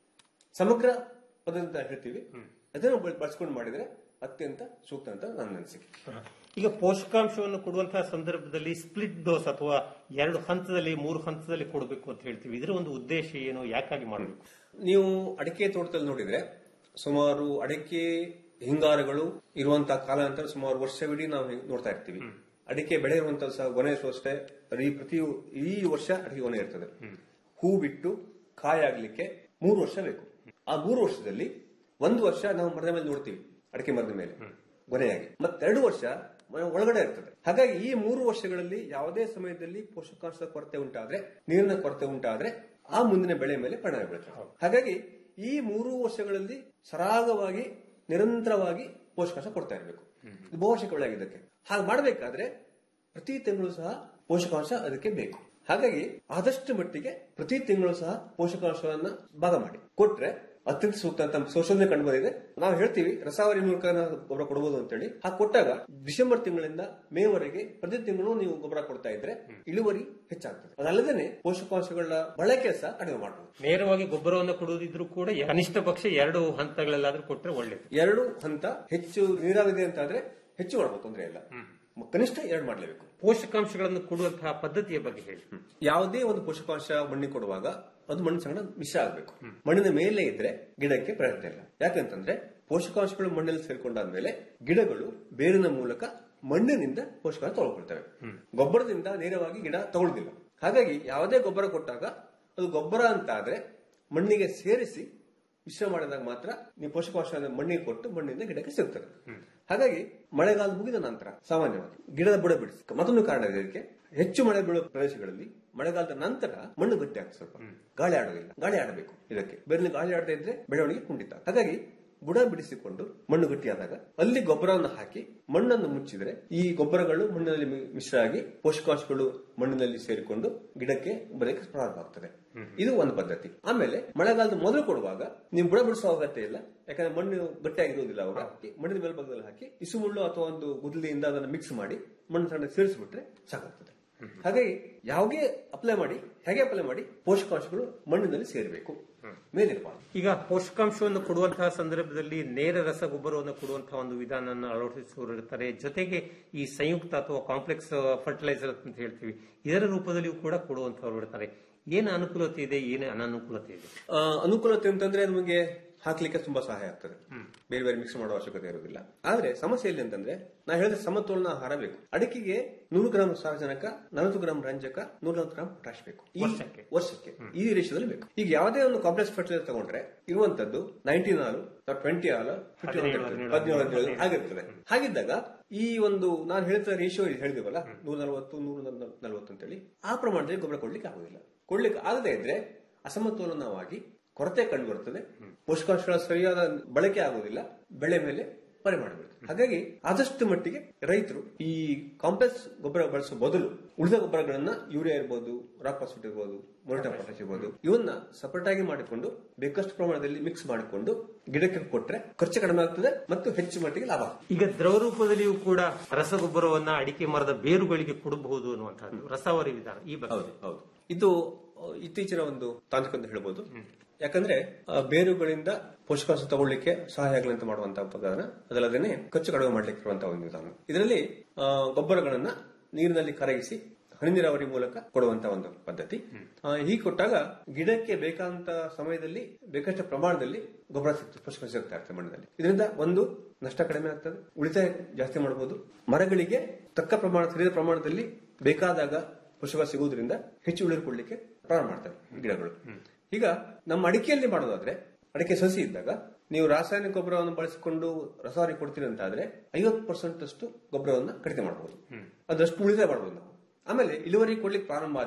ಸಮಗ್ರ ಪದ್ಧತಿ ಅಂತ ಹೇಳ್ತೀವಿ ಅದನ್ನು ಬಳ- ಬಳಸ್ಕೊಂಡು ಮಾಡಿದ್ರೆ ಅತ್ಯಂತ ಸೂಕ್ತ ಅಂತ ನನ್ನ ಅನಿಸಿಕೆ ಈಗ ಪೋಷಕಾಂಶವನ್ನು ಕೊಡುವಂತಹ ಸಂದರ್ಭದಲ್ಲಿ ಸ್ಪ್ಲಿಟ್ ಡೋಸ್ ಅಥವಾ ಎರಡು ಹಂತದಲ್ಲಿ ಮೂರು ಹಂತದಲ್ಲಿ ಕೊಡಬೇಕು ಅಂತ ಹೇಳ್ತೀವಿ ಇದರ ಒಂದು ಉದ್ದೇಶ ಏನು ಯಾಕಾಗಿ ಮಾಡಬೇಕು ನೀವು ಅಡಿಕೆ ತೋಟದಲ್ಲಿ ನೋಡಿದ್ರೆ ಸುಮಾರು ಅಡಿಕೆ ಹಿಂಗಾರುಗಳು ಇರುವಂತಹ ಕಾಲಾಂತರ ಸುಮಾರು ವರ್ಷವಿಡೀ ನಾವು ಹಿಂಗ್ ನೋಡ್ತಾ ಇರ್ತೀವಿ ಅಡಿಕೆ ಬೆಳೆ ಇರುವಂತಹ ಸಹ ಗೊನೆ ಅಷ್ಟೇ ಈ ಪ್ರತಿ ಈ ವರ್ಷ ಅಡಿಕೆ ಗೊನೆ ಇರ್ತದೆ ಹೂ ಬಿಟ್ಟು ಕಾಯಾಗ್ಲಿಕ್ಕೆ ಮೂರು ವರ್ಷ ಬೇಕು ಆ ಮೂರು ವರ್ಷದಲ್ಲಿ ಒಂದು ವರ್ಷ ನಾವು ಮರದ ಮೇಲೆ ನೋಡ್ತೀವಿ ಅಡಿಕೆ ಮರದ ಮೇಲೆ ಗೊನೆಯಾಗಿ ಮತ್ತೆರಡು ವರ್ಷ ಮ- ಒಳಗಡೆ ಇರ್ತದೆ ಹಾಗಾಗಿ ಈ ಮೂರು ವರ್ಷಗಳಲ್ಲಿ ಯಾವುದೇ ಸಮಯದಲ್ಲಿ ಪೋಷಕಾಂಶದ ಕೊರತೆ ಉಂಟಾದ್ರೆ ನೀರಿನ ಕೊರತೆ ಉಂಟಾದ್ರೆ ಆ ಮುಂದಿನ ಬೆಳೆ ಮೇಲೆ ಪರಿಣಾಮ ಬೀಳುತ್ತೆ ಹಾಗಾಗಿ ಈ ಮೂರು ವರ್ಷಗಳಲ್ಲಿ ಸರಾಗವಾಗಿ ನಿರಂತರವಾಗಿ ಪೋಷಕಾಂಶ ಕೊಡ್ತಾ ಇರಬೇಕು ಇದು ಬಹುವಾರ್ಷಿಕ ಬೆಳೆ ಆಗಿದ್ದಕ್ಕೆ ಹಾಗೆ ಮಾಡಬೇಕಾದ್ರೆ ಪ್ರತಿ ತಿಂಗಳು ಸಹ ಪೋಷಕಾಂಶ ಅದಕ್ಕೆ ಬೇಕು ಹಾಗಾಗಿ ಆದಷ್ಟು ಮಟ್ಟಿಗೆ ಪ್ರತಿ ತಿಂಗಳು ಸಹ ಪೋಷಕಾಂಶವನ್ನ ಭಾಗ ಮಾಡಿ ಕೊಟ್ರೆ ಅತ್ಯಂತ ಸೂಕ್ತ ಅಂತ ಸಂಶೋಧನೆ ಕಂಡು ಬಂದಿದೆ ನಾವು ಹೇಳ್ತೀವಿ ರಸಾವರಿ ಮೂಲಕ ನಾವು ಗೊಬ್ಬರ ಕೊಡಬಹುದು ಅಂತೇಳಿ ಹಾಗೆ ಕೊಟ್ಟಾಗ ಡಿಸೆಂಬರ್ ತಿಂಗಳಿಂದ ಮೇವರೆಗೆ ಪ್ರತಿ ತಿಂಗಳು ನೀವು ಗೊಬ್ಬರ ಕೊಡ್ತಾ ಇದ್ರೆ ಇಳುವರಿ ಹೆಚ್ಚಾಗ್ತದೆ ಅದಲ್ಲದೆ ಪೋಷಕಾಂಶಗಳ ಬಳಕೆ ಸಹ ಕಡಿಮೆ ಮಾಡಬಹುದು ನೇರವಾಗಿ ಗೊಬ್ಬರವನ್ನು ಕೊಡುವುದಿದ್ರು ಕೂಡ ಕನಿಷ್ಠ ಪಕ್ಷ ಎರಡು ಹಂತಗಳಲ್ಲಾದ್ರೂ ಕೊಟ್ಟರೆ ಒಳ್ಳೇದು ಎರಡು ಹಂತ ಹೆಚ್ಚು ನೀರಾವಿದೆ ಅಂತಾದ್ರೆ ಹೆಚ್ಚು ಮಾಡಬಹುದು ತೊಂದರೆ ಇಲ್ಲ ಕನಿಷ್ಠ ಎರಡು ಮಾಡಲೇಬೇಕು ಪೋಷಕಾಂಶಗಳನ್ನು ಕೊಡುವಂತಹ ಪದ್ಧತಿಯ ಬಗ್ಗೆ ಹೇಳಿ ಯಾವುದೇ ಒಂದು ಪೋಷಕಾಂಶ ಮಣ್ಣಿಗೆ ಕೊಡುವಾಗ ಅದು ಮಣ್ಣಿನ ಸಂಗಡ ಮಿಶ್ರ ಆಗಬೇಕು ಮಣ್ಣಿನ ಮೇಲೆ ಇದ್ರೆ ಗಿಡಕ್ಕೆ ಪ್ರಯತ್ನ ಇಲ್ಲ ಯಾಕಂತಂದ್ರೆ ಪೋಷಕಾಂಶಗಳು ಮಣ್ಣಲ್ಲಿ ಸೇರ್ಕೊಂಡಾದ್ಮೇಲೆ ಗಿಡಗಳು ಬೇರಿನ ಮೂಲಕ ಮಣ್ಣಿನಿಂದ ಪೋಷಕಾಂಶ ತಗೊಳ್ಕೊಳ್ತವೆ ಗೊಬ್ಬರದಿಂದ ನೇರವಾಗಿ ಗಿಡ ತಗೊಳ್ದಿಲ್ಲ ಹಾಗಾಗಿ ಯಾವುದೇ ಗೊಬ್ಬರ ಕೊಟ್ಟಾಗ ಅದು ಗೊಬ್ಬರ ಅಂತ ಆದ್ರೆ ಮಣ್ಣಿಗೆ ಸೇರಿಸಿ ಮಿಶ್ರ ಮಾಡಿದಾಗ ಮಾತ್ರ ನೀವು ಪೋಷಕಾಂಶ ಮಣ್ಣಿಗೆ ಕೊಟ್ಟು ಮಣ್ಣಿಂದ ಗಿಡಕ್ಕೆ ಸಿಗ್ತದೆ ಹಾಗಾಗಿ ಮಳೆಗಾಲ ಮುಗಿದ ನಂತರ ಸಾಮಾನ್ಯವಾಗಿ ಗಿಡದ ಬುಡ ಬಿಡಿಸಿ ಮತ್ತೊಂದು ಕಾರಣ ಇದೆ ಇದಕ್ಕೆ ಹೆಚ್ಚು ಮಳೆ ಬೀಳುವ ಪ್ರದೇಶಗಳಲ್ಲಿ ಮಳೆಗಾಲದ ನಂತರ ಮಣ್ಣು ಗಟ್ಟಿ ಆಗ್ತದೆ ಸ್ವಲ್ಪ ಗಾಳಿ ಆಡೋದಿಲ್ಲ ಗಾಳಿ ಆಡಬೇಕು ಇದಕ್ಕೆ ಬೇರೆ ಗಾಳಿ ಆಡದೇ ಇದ್ರೆ ಬೆಳವಣಿಗೆ ಕುಂಠಿತ ಹಾಗಾಗಿ ಬುಡ ಬಿಡಿಸಿಕೊಂಡು ಮಣ್ಣು ಗಟ್ಟಿಯಾದಾಗ ಅಲ್ಲಿ ಗೊಬ್ಬರವನ್ನು ಹಾಕಿ ಮಣ್ಣನ್ನು ಮುಚ್ಚಿದ್ರೆ ಈ ಗೊಬ್ಬರಗಳು ಮಣ್ಣಿನಲ್ಲಿ ಮಿ- ಮಿಶ್ರ ಆಗಿ ಪೋಷಕಾಂಶಗಳು ಮಣ್ಣಿನಲ್ಲಿ ಸೇರಿಕೊಂಡು ಗಿಡಕ್ಕೆ ಬರಕ್ಕೆ ಪ್ರಾರಂಭ ಆಗ್ತದೆ ಇದು ಒಂದು ಪದ್ಧತಿ ಆಮೇಲೆ ಮಳೆಗಾಲದ ಮೊದಲು ಕೊಡುವಾಗ ನೀವು ಬುಡ ಬಿಡಿಸುವ ಅಗತ್ಯ ಇಲ್ಲ ಯಾಕಂದ್ರೆ ಮಣ್ಣು ಗಟ್ಟಿಯಾಗಿರುವುದಿಲ್ಲ ಅವರು ಹಾಕಿ ಮಣ್ಣಿನ ಮೇಲ್ಭಾಗದಲ್ಲಿ ಹಾಕಿ ಇಸುಮುಳ್ಳು ಅಥವಾ ಒಂದು ಗುದ್ದಲಿಯಿಂದ ಅದನ್ನು ಮಿಕ್ಸ್ ಮಾಡಿ ಮಣ್ಣು ಸಣ್ಣ ಸೇರಿಸ್ಬಿಟ್ರೆ ಸಾಕಾಗ್ತದೆ ಹಾಗಾಗಿ ಯಾವುದೇ ಅಪ್ಲೈ ಮಾಡಿ ಹೇಗೆ ಅಪ್ಲೈ ಮಾಡಿ ಪೋಷಕಾಂಶಗಳು ಮಣ್ಣಿನಲ್ಲಿ ಸೇರಬೇಕು ಮೇಲಿರಬಾರ್ದು ಈಗ ಪೋಷಕಾಂಶವನ್ನು ಕೊಡುವಂತಹ ಸಂದರ್ಭದಲ್ಲಿ ನೇರ ರಸಗೊಬ್ಬರವನ್ನು ಕೊಡುವಂತಹ ಒಂದು ವಿಧಾನವನ್ನು ಅಳವಡಿಸುವವರು ಇರ್ತಾರೆ ಜೊತೆಗೆ ಈ ಸಂಯುಕ್ತ ಅಥವಾ ಕಾಂಪ್ಲೆಕ್ಸ್ ಫರ್ಟಿಲೈಸರ್ ಅಂತ ಹೇಳ್ತೀವಿ ಇದರ ರೂಪದಲ್ಲಿಯೂ ಕೂಡ ಕೊಡುವಂತಹವರು ಇರ್ತಾರೆ ಏನು ಅನುಕೂಲತೆ ಇದೆ ಏನು ಅನಾನುಕೂಲತೆ ಇದೆ ಆ, ಅನುಕೂಲತೆ ಅಂತಂದ್ರೆ ನಮಗೆ ಹಾಕ್ಲಿಕ್ಕೆ ತುಂಬಾ ಸಹಾಯ ಆಗ್ತದೆ ಬೇರೆ ಬೇರೆ ಮಿಕ್ಸ್ ಮಾಡುವ ಅವಶ್ಯಕತೆ ಇರುವುದಿಲ್ಲ ಆದ್ರೆ ಸಮಸ್ಯೆ ಎಲ್ಲಿ ಅಂತಂದ್ರೆ ನಾ ಹೇಳಿದ ಸಮತೋಲನ ಆಹಾರ ಬೇಕು ಅಡಿಕೆಗೆ ನೂರು ಗ್ರಾಂ ಸಾರಜನಕ ನಲವತ್ತು ಗ್ರಾಂ ರಂಜಕ ನೂರ ಗ್ರಾಂ ಪೊಟ್ಯಾಶ್ ಬೇಕು ಈ ವರ್ಷಕ್ಕೆ. ವರ್ಷಕ್ಕೆ ಈ ರೇಷದಲ್ಲಿ ಬೇಕು ಈಗ ಯಾವುದೇ ಒಂದು ಕಾಂಪ್ಲೆಕ್ಸ್ ಫರ್ಟಿಲೈಸರ್ ತಗೊಂಡ್ರೆ ಇರುವಂತದ್ದು ನೈನ್ಟೀನ್ ಹಾಲು ಟ್ವೆಂಟಿ ಹಾಲು ಹದಿನೇಳು, ಹದಿನೇಳು, ಹದಿನೇಳು ಹದಿನೇಳು ಆಗಿರ್ತದೆ ಹಾಗಿದ್ದಾಗ ಈ ಒಂದು ನಾನು ಹೇಳ್ತಾ ರೇಷಿಯೋ ಹೇಳಿದಿವಲ್ಲ ನೂರ ನಲವತ್ತು ನೂರ ನಲವತ್ತು ಅಂತೇಳಿ ಆ ಪ್ರಮಾಣದಲ್ಲಿ ಗೊಬ್ಬರ ಕೊಡ್ಲಿಕ್ಕೆ ಆಗುದಿಲ್ಲ ಕೊಡ್ಲಿಕ್ಕೆ ಆಗದೇ ಇದ್ರೆ ಅಸಮತೋಲನವಾಗಿ ಕೊರತೆ ಕಂಡು ಬರುತ್ತದೆ ಪೋಷಕಾಂಶಗಳ ಸರಿಯಾದ ಬಳಕೆ ಆಗುವುದಿಲ್ಲ ಬೆಳೆ ಮೇಲೆ ಪರಿಮಾಣ ಬೀಳುತ್ತದೆ ಹಾಗಾಗಿ ಆದಷ್ಟು ಮಟ್ಟಿಗೆ ರೈತರು ಈ ಕಾಂಪ್ಲೆಕ್ಸ್ ಗೊಬ್ಬರ ಬಳಸುವ ಬದಲು ಉಳಿದ ಗೊಬ್ಬರಗಳನ್ನ ಯೂರಿಯಾ ಇರ್ಬೋದು ರಾಕ್ ಫಾಸ್ಫೇಟ್ ಇರ್ಬೋದು ಮೊನಿಟಾ ಪೊಟ್ಯಾಶ್ ಇರ್ಬೋದು ಇವನ್ನ ಸಪರೇಟ್ ಆಗಿ ಮಾಡಿಕೊಂಡು ಬೇಕಷ್ಟು ಪ್ರಮಾಣದಲ್ಲಿ ಮಿಕ್ಸ್ ಮಾಡಿಕೊಂಡು ಗಿಡಕ್ಕೆ ಕೊಟ್ರೆ ಖರ್ಚು ಕಡಿಮೆ ಆಗ್ತದೆ ಮತ್ತು ಹೆಚ್ಚು ಮಟ್ಟಿಗೆ ಲಾಭ ಆಗ್ತದೆ. ಈಗ ದ್ರವ ರೂಪದಲ್ಲಿಯೂ ಕೂಡ ರಸಗೊಬ್ಬರವನ್ನ ಅಡಿಕೆ ಮರದ ಬೇರುಗಳಿಗೆ ಕೊಡಬಹುದು ಅನ್ನುವಂಥದ್ದು ರಸಾವರಿ ವಿಧಾನ ಈ ಬಗ್ಗೆ ಹೌದು ಹೌದು ಇದು ಅಹ್, ಇತ್ತೀಚಿನ ಒಂದು ತಾಂತ್ರಿಕ ಅಂತ ಹೇಳ್ಬೋದು ಯಾಕಂದ್ರೆ ಆ, ಬೇರುಗಳಿಂದ ಪೋಷಕಾಂಶ ತಗೊಳ್ಳಿಕ್ಕೆ ಸಹಾಯ ಆಗಲಿ ಅಂತ ಮಾಡುವಂತಹ ವಿಧಾನ ಅದಲ್ಲದೇನೆ ಖರ್ಚು ಕಡಿಮೆ ಮಾಡ್ಲಿಕ್ಕೆ ಇರುವಂತಹ ಒಂದು ವಿಧಾನ ಇದರಲ್ಲಿ ಆ, ಗೊಬ್ಬರಗಳನ್ನ ನೀರಿನಲ್ಲಿ ಕರಗಿಸಿ ಹನಿ ನೀರಾವರಿ ಮೂಲಕ ಕೊಡುವಂತಹ ಒಂದು ಪದ್ಧತಿ ಆ, ಹೀಗೆ ಕೊಟ್ಟಾಗ ಗಿಡಕ್ಕೆ ಬೇಕಾದಂತ ಸಮಯದಲ್ಲಿ ಬೇಕಷ್ಟು ಪ್ರಮಾಣದಲ್ಲಿ ಗೊಬ್ಬರ ಸಿಗ್ತದೆ ಪೋಷಕಾಂಶ ಸಿಗ್ತಾ ಇರ್ತದೆ ಮಣ್ಣಿನಲ್ಲಿ ಇದರಿಂದ ಒಂದು ನಷ್ಟ ಕಡಿಮೆ ಆಗ್ತದೆ ಉಳಿತಾಯ ಜಾಸ್ತಿ ಮಾಡಬಹುದು ಮರಗಳಿಗೆ ತಕ್ಕ ಪ್ರಮಾಣ ಸರಿಯಾದ ಪ್ರಮಾಣದಲ್ಲಿ ಬೇಕಾದಾಗ ಪೋಷಕಾಂಶ ಸಿಗುವುದರಿಂದ ಹೆಚ್ಚು ಇಳುವರಿ ಕೊಡ್ಲಿಕ್ಕೆ ಪ್ರಾರಂಭ ಮಾಡ್ತವೆ ಗಿಡಗಳು ಈಗ ನಮ್ಮ ಅಡಿಕೆಯಲ್ಲಿ ಮಾಡೋದಾದ್ರೆ ಅಡಿಕೆ ಸಸಿ ಇದ್ದಾಗ ನೀವು ರಾಸಾಯನಿಕ ಗೊಬ್ಬರವನ್ನು ಬಳಸಿಕೊಂಡು ರಸವರಿ ಕೊಡ್ತೀರಿ ಅಂತ ಆದ್ರೆ ಐವತ್ತು ಪರ್ಸೆಂಟ್ ಅಷ್ಟು ಗೊಬ್ಬರವನ್ನ ಕಡಿಮೆ ಮಾಡಬಹುದು ಅದಷ್ಟು ಉಳಿತಾಯ ಮಾಡಬಹುದು ನಾವು ಆಮೇಲೆ ಇಳುವರಿ ಕೊಡ್ಲಿಕ್ಕೆ ಪ್ರಾರಂಭ ಆದ್ಮೇಲೆ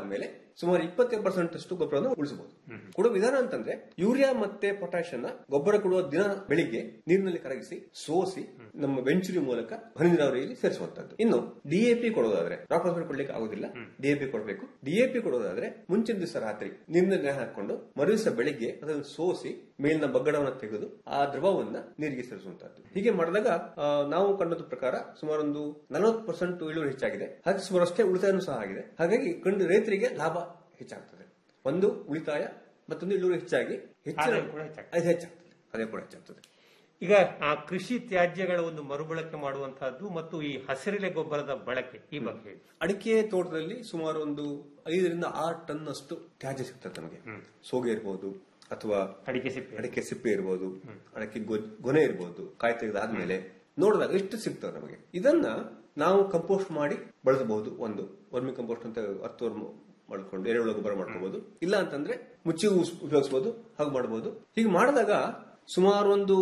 ಸುಮಾರು ಇಪ್ಪತ್ತೈದು ಪರ್ಸೆಂಟ್ ಅಷ್ಟು ಗೊಬ್ಬರವನ್ನು ಉಳಿಸಬಹುದು ಕೊಡುವ ವಿಧಾನ ಅಂತಂದ್ರೆ ಯೂರಿಯಾ ಮತ್ತೆ ಪೊಟ್ಯಾಶ್ ಅನ್ನ ಗೊಬ್ಬರ ಕೊಡುವ ದಿನ ಬೆಳಿಗ್ಗೆ ನೀರಿನಲ್ಲಿ ಕರಗಿಸಿ ಸೋಸಿ ನಮ್ಮ ವೆಂಚುರಿ ಮೂಲಕ ಹನಿ ನೀರಾವರಿಯಲ್ಲಿ ಸೇರಿಸುವಂತದ್ದು ಇನ್ನು ಡಿಎಪಿ ಕೊಡೋದಾದ್ರೆ ರಾಕ್ ಫಾಸ್ಫೇಟ್ ಕೊಡ್ಲಿಕ್ಕೆ ಆಗೋದಿಲ್ಲ ಡಿಎಪಿ ಕೊಡಬೇಕು ಡಿಎಪಿ ಕೊಡೋದಾದ್ರೆ ಮುಂಚಿನ ದಿವಸ ರಾತ್ರಿ ನೀರಿನಲ್ಲಿ ನೆನೆ ಹಾಕೊಂಡು ಮರುದಿವಸ ಬೆಳಿಗ್ಗೆ ಅದನ್ನು ಸೋಸಿ ಮೇಲಿನ ಬಗ್ಗಡವನ್ನು ತೆಗೆದು ಆ ದ್ರವವನ್ನ ನೀರಿಗೆ ಸೇರಿಸುವಂತದ್ದು ಹೀಗೆ ಮಾಡಿದಾಗ ಆ, ನಾವು ಕಂಡದ ಪ್ರಕಾರ ಸುಮಾರು ಒಂದು ನಲವತ್ತು ಪರ್ಸೆಂಟ್ ಇಳುವರಿ ಹೆಚ್ಚಾಗಿದೆ ಹಾಗೆ ಸುಮಾರು ಅಷ್ಟೇ ಉಳಿತಾಯನೂ ಸಹ ಆಗಿದೆ ಹಾಗಾಗಿ ಕಂಡು ರೈತರಿಗೆ ಲಾಭ ಹೆಚ್ಚಾಗ್ತದೆ ಒಂದು ಉಳಿತಾಯ ಮತ್ತೊಂದು ಇಳುವರಿ ಹೆಚ್ಚಾಗಿ ಹೆಚ್ಚಿನ ಆದಾಯ ಕೂಡ ಹೆಚ್ಚಾಗ್ತದೆ. ಅದು ಹೆಚ್ಚಾಗ್ತದೆ ಅದೇ ಕೂಡ ಹೆಚ್ಚಾಗ್ತದೆ ಈಗ ಆ ಕೃಷಿ ತ್ಯಾಜ್ಯಗಳ ಒಂದು ಮರುಬಳಕೆ ಮಾಡುವಂತಹದ್ದು ಮತ್ತು ಈ ಹಸಿರೆಲೆ ಗೊಬ್ಬರದ ಬಳಕೆ ಈ ಬಗ್ಗೆ ಹೇಳಿ ಅಡಿಕೆ ತೋಟದಲ್ಲಿ ಸುಮಾರು ಒಂದು ಐದರಿಂದ ಆರು ಟನ್ ಅಷ್ಟು ತ್ಯಾಜ್ಯ ಸಿಗ್ತದೆ ನಮಗೆ ಸೋಗೆ ಇರ್ಬೋದು ಅಥವಾ ಅಡಿಕೆ ಸಿಪ್ಪೆ ಅಡಿಕೆ ಸಿಪ್ಪೆ ಇರ್ಬೋದು ಅಡಿಕೆ ಗೊ- ಗೊನೆ ಇರ್ಬೋದು ಕಾಯಿ ತೆಗೆದಾದ್ಮೇಲೆ ನೋಡಿದಾಗ ಎಷ್ಟು ಸಿಗ್ತದೆ ನಮಗೆ ಇದನ್ನ ನಾವು ಕಂಪೋಸ್ಟ್ ಮಾಡಿ ಬಳಸಬಹುದು ಒಂದು ವರ್ಮಿ ಕಂಪೋಸ್ಟ್ ಅಂತ ಹತ್ತು ಮಾಡ್ಕೊಂಡು ಎರೆಹುಳ ಗೊಬ್ಬರ ಮಾಡ್ಕೋಬಹುದು ಇಲ್ಲ ಅಂತಂದ್ರೆ ಮುಚ್ಚಿ ಉಸ್- ಉಪಯೋಗಿಸಬಹುದು ಹಾಗೆ ಮಾಡಬಹುದು ಹೀಗೆ ಮಾಡಿದಾಗ ಸುಮಾರು ಒಂದು